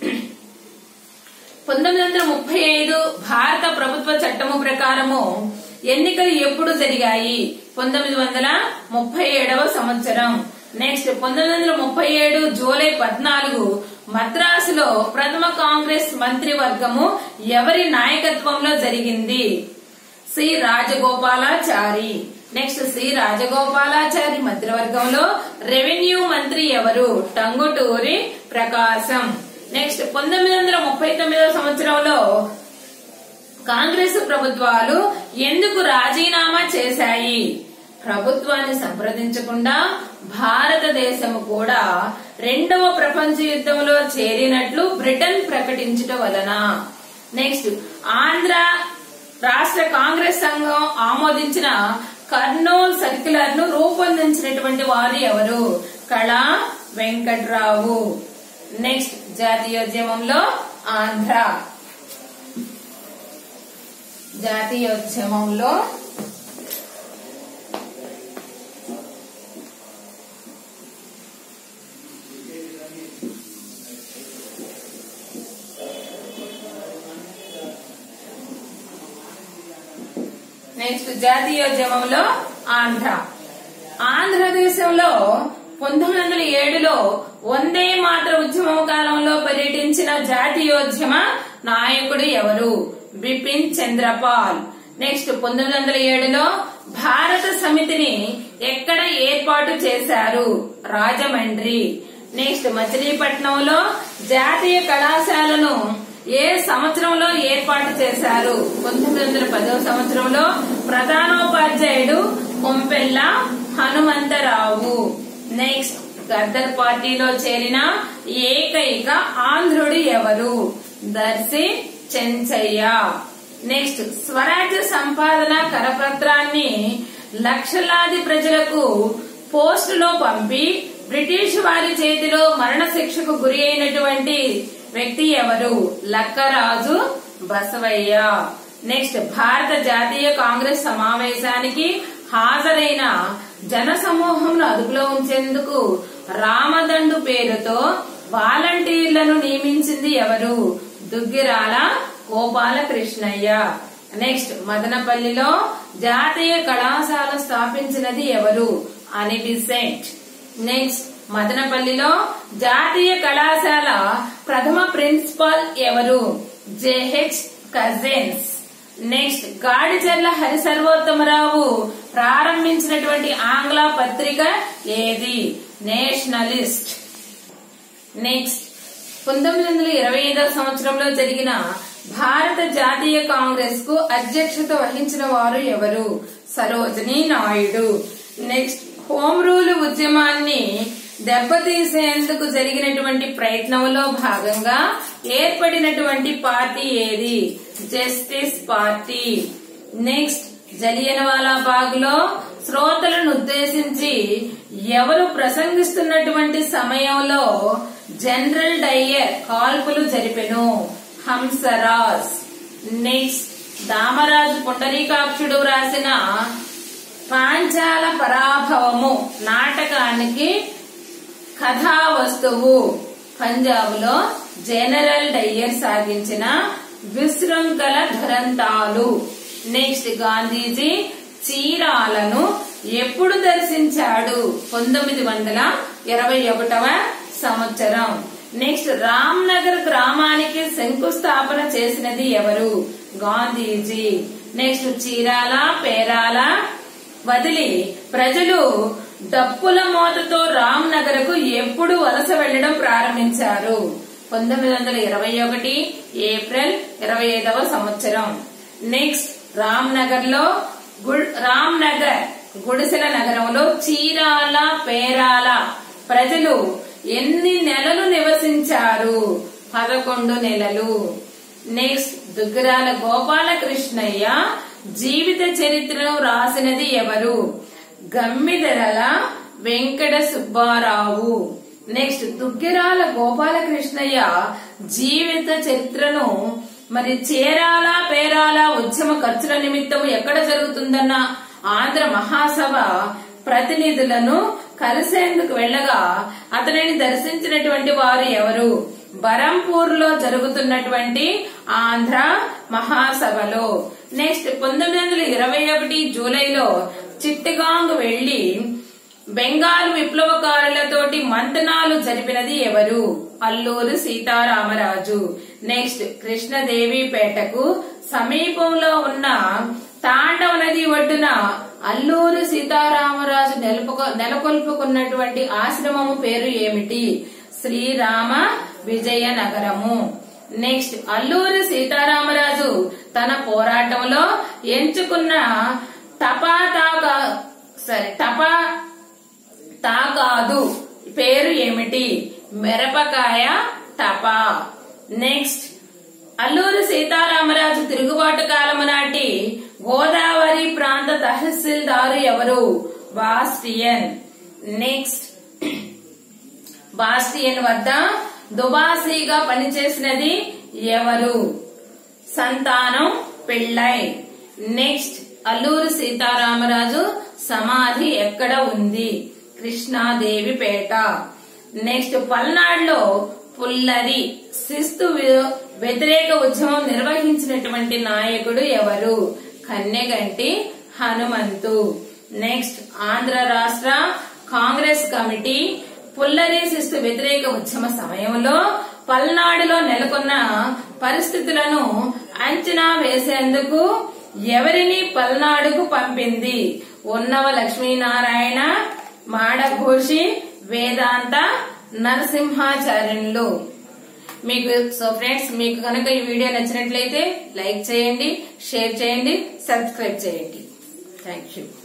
పంతొమ్మిది వందల ముప్పై ఐదు భారత ప్రభుత్వ చట్టము ప్రకారము ఎన్నికలు ఎప్పుడు జరిగాయి పంతొమ్మిది వందల ముప్పై ఏడవ సంవత్సరం నెక్స్ట్ పంతొమ్మిది వందల ముప్పై ఏడు జూలై పద్నాలుగు మద్రాసులో ప్రథమ కాంగ్రెస్ మంత్రివర్గము ఎవరి నాయకత్వంలో జరిగింది C Rajagopalachari next C Rajagopalachari మంత్రివర్గంలో రెవెన్యూ మంత్రి ఎవరు టంగుటూరి ప్రకాశం నెక్స్ట్ పంతొమ్మిది వందల ముప్పై తొమ్మిదవ సంవత్సరంలో కాంగ్రెస్ ప్రభుత్వాలు ఎందుకు రాజీనామా చేశాయి ప్రభుత్వాన్ని సంప్రదించకుండా భారతదేశము కూడా రెండవ ప్రపంచ యుద్ధంలో చేరినట్లు బ్రిటన్ ప్రకటించటం వలన నెక్స్ట్ ఆంధ్ర రాష్ట్ర కాంగ్రెస్ సంఘం ఆమోదించిన కర్నూల్ సర్క్యులర్ ను రూపొందించినటువంటి వారు ఎవరు కళా వెంకట్రావు నెక్స్ట్ జాతీయోద్యమంలో ఆంధ్ర జాతీయోద్యమంలో నెక్స్ట్ జాతీయోద్యమంలో ఆంధ్ర ఆంధ్రదేశంలో పంతొమ్మిది వందల ఏడులో వందే మాత్ర ఉద్యమం కాలంలో పర్యటించిన జాతీయోద్యమ నాయకుడు ఎవరు బిపిన్ చంద్రపాల్ నెక్స్ట్ పంతొమ్మిది వందల ఏడులో భారత సమితిని ఎక్కడ ఏర్పాటు చేశారు రాజమండ్రి నెక్స్ట్ మచిలీపట్నంలో జాతీయ కళాశాలను ఏ సంవత్సరంలో ఏర్పాటు చేశారు పంతొమ్మిది వందల పదవ సంవత్సరంలో ప్రధానోపాధ్యాయుడు కొంపెల్ల హనుమంతరావు నెక్స్ట్ గద్దర్ పార్టీలో చేరిన ఏకైక ఆంధ్రుడు ఎవరు దర్శి చెంచయ్య నెక్స్ట్ స్వరాజ్య సంపాదన కరపత్ర లక్షలాది ప్రజలకు పోస్టులో పంపి బ్రిటిష్ వారి చేతిలో మరణ శిక్షకు గురి అయినటువంటి వ్యక్తి ఎవరు లక్కరాజు బసవయ్య నెక్స్ట్ భారత జాతీయ కాంగ్రెస్ సమావేశానికి హాజరైన జన సమూహంను అదుపులో ఉంచేందుకు రామదండు పేరుతో వాలంటీర్లను నియమించింది ఎవరు దుగ్గిరాల గోపాలకృష్ణయ్య నెక్స్ట్ మదనపల్లిలో జాతీయ కళాశాల స్థాపించినది ఎవరు అని బిసెంట్ నెక్స్ట్ మదనపల్లిలో జాతీయ కళాశాల ప్రథమ ప్రిన్సిపాల్ ఎవరు J H Cousins next Gadicherla Harisarvottamarao ప్రారంభించినటువంటి ఆంగ్ల పత్రిక ఏది నేషనలిస్ట్ నెక్స్ట్ పంతొమ్మిది వందల ఇరవై ఐదవ సంవత్సరంలో జరిగిన భారత జాతీయ కాంగ్రెస్ కు అధ్యక్షత వహించిన వారు ఎవరు Sarojini Naidu next home rule ఉద్యమాన్ని దెబ్బతీసేందుకు జరిగినటువంటి ప్రయత్నంలో భాగంగా ఏర్పడినటువంటి పార్టీ ఏది justice party next Jallianwala Bagh లో శ్రోతలను ఉద్దేశించి ఎవరు ప్రసంగిస్తున్నటువంటి సమయంలో జనరల్ డయ్యర్ కాల్పులు జరిపెను హంసరాజ్ నెక్స్ట్ దామరాజు పుండరీకాక్షుడు రాసిన పాంచాల పరాభవము నాటకానికి కథా వస్తువు పంజాబ్ లో జనరల్ డయ్యర్ సాగించిన విశృంఖల దురంతాలు నెక్స్ట్ గాంధీజీ చీరాలను ఎప్పుడు దర్శించాడు పంతొమ్మిది వందల ఇరవై ఒకటవ సంవత్సరం నెక్స్ట్ రామ్ నగర్ గ్రామానికి శంకుస్థాపన చేసినది ఎవరు గాంధీజీ నెక్స్ట్ చీరాల పేరాల వదిలి ప్రజలు డప్పుల మోతతో రామ్ నగర్ కు ఎప్పుడు వలస వెళ్లడం ప్రారంభించారు పంతొమ్మిది వందల ఇరవై ఒకటి ఏప్రిల్ ఇరవై ఐదవ సంవత్సరం నెక్స్ట్ రామ్ నగర్ లో రామ్ నగర్ గుడిసెల నగరంలో చీరాల పేరాల ప్రజలు ఎన్ని నెలలు నివసించారు పదకొండు నెలలు నెక్స్ట్ దుగ్గరాల గోపాలకృష్ణయ్య జీవిత చరిత్రను రాసినది ఎవరు గమ్మిదరల వెంకట సుబ్బారావు నెక్స్ట్ దుగ్గిరాల గోపాలకృష్ణయ్య జీవిత చరిత్రను మరి చేరాల పేరాల ఉద్యమ ఖర్చుల నిమిత్తం ఎక్కడ జరుగుతుందన్న ఆంధ్ర మహాసభ ప్రతినిధులను కలిసేందుకు వెళ్ళగా అతనిని దర్శించినటువంటి వారు ఎవరు బరంపూర్ లో జరుగుతున్నటువంటి ఆంధ్ర మహాసభలో నెక్స్ట్ పంతొమ్మిది వందల ఇరవై ఒకటి జూలైలో చిట్టగాంగ్ వెళ్లి బెంగాల్ విప్లవకారులతోటి మంతనాలు జరిపినది ఎవరు అల్లూరు సీతారామరాజు నెక్స్ట్ కృష్ణదేవిపేటకు సమీపంలో ఉన్న తాండవ నది ఒడ్డున అల్లూరు సీతారామరాజు నెలకొ నెలకొల్పుకున్నటువంటి ఆశ్రమము పేరు ఏమిటి శ్రీరామ విజయనగరము నెక్స్ట్ అల్లూరి సీతారామరాజు తన పోరాటంలో ఎంచుకున్న టపా తాగా సరే టపా తాగాదు పేరు ఏమిటి మిరపకాయ టపా నెక్స్ట్ అల్లూరి సీతారామరాజు తిరుగుబాటు కాలము నాటి గోదావరి ప్రాంత తహసీల్దారు ఎవరు బాస్టియన్ నెక్స్ట్ బాస్టియన్ వద్ద దుబాసీగా పనిచేసినది ఎవరు సంతానం పిళ్ళై నెక్స్ట్ అల్లూరు సీతారామరాజు సమాధి ఎక్కడ ఉంది కృష్ణాదేవిపేట నెక్స్ట్ పల్నాడులో పుల్లరి శిస్తు వి- వ్యతిరేక ఉద్యమం నిర్వహించినటువంటి నాయకుడు ఎవరు కన్నెగంటి హనుమంతు నెక్స్ట్ ఆంధ్ర రాష్ట్ర కాంగ్రెస్ కమిటీ పుల్లరి శిస్తు వ్యతిరేక ఉద్యమ సమయంలో పల్నాడులో నెలకొన్న పరిస్థితులను అంచనా వేసేందుకు ఎవరిని పల్నాడుకు పంపింది ఉన్నవ లక్ష్మీనారాయణ మాడఘోషి వేదాంత నరసింహాచార్యులు మీకు సో ఫ్రెండ్స్ మీకు కనుక ఈ వీడియో నచ్చినట్లయితే లైక్ చేయండి షేర్ చేయండి సబ్స్క్రైబ్ చేయండి థ్యాంక్ యూ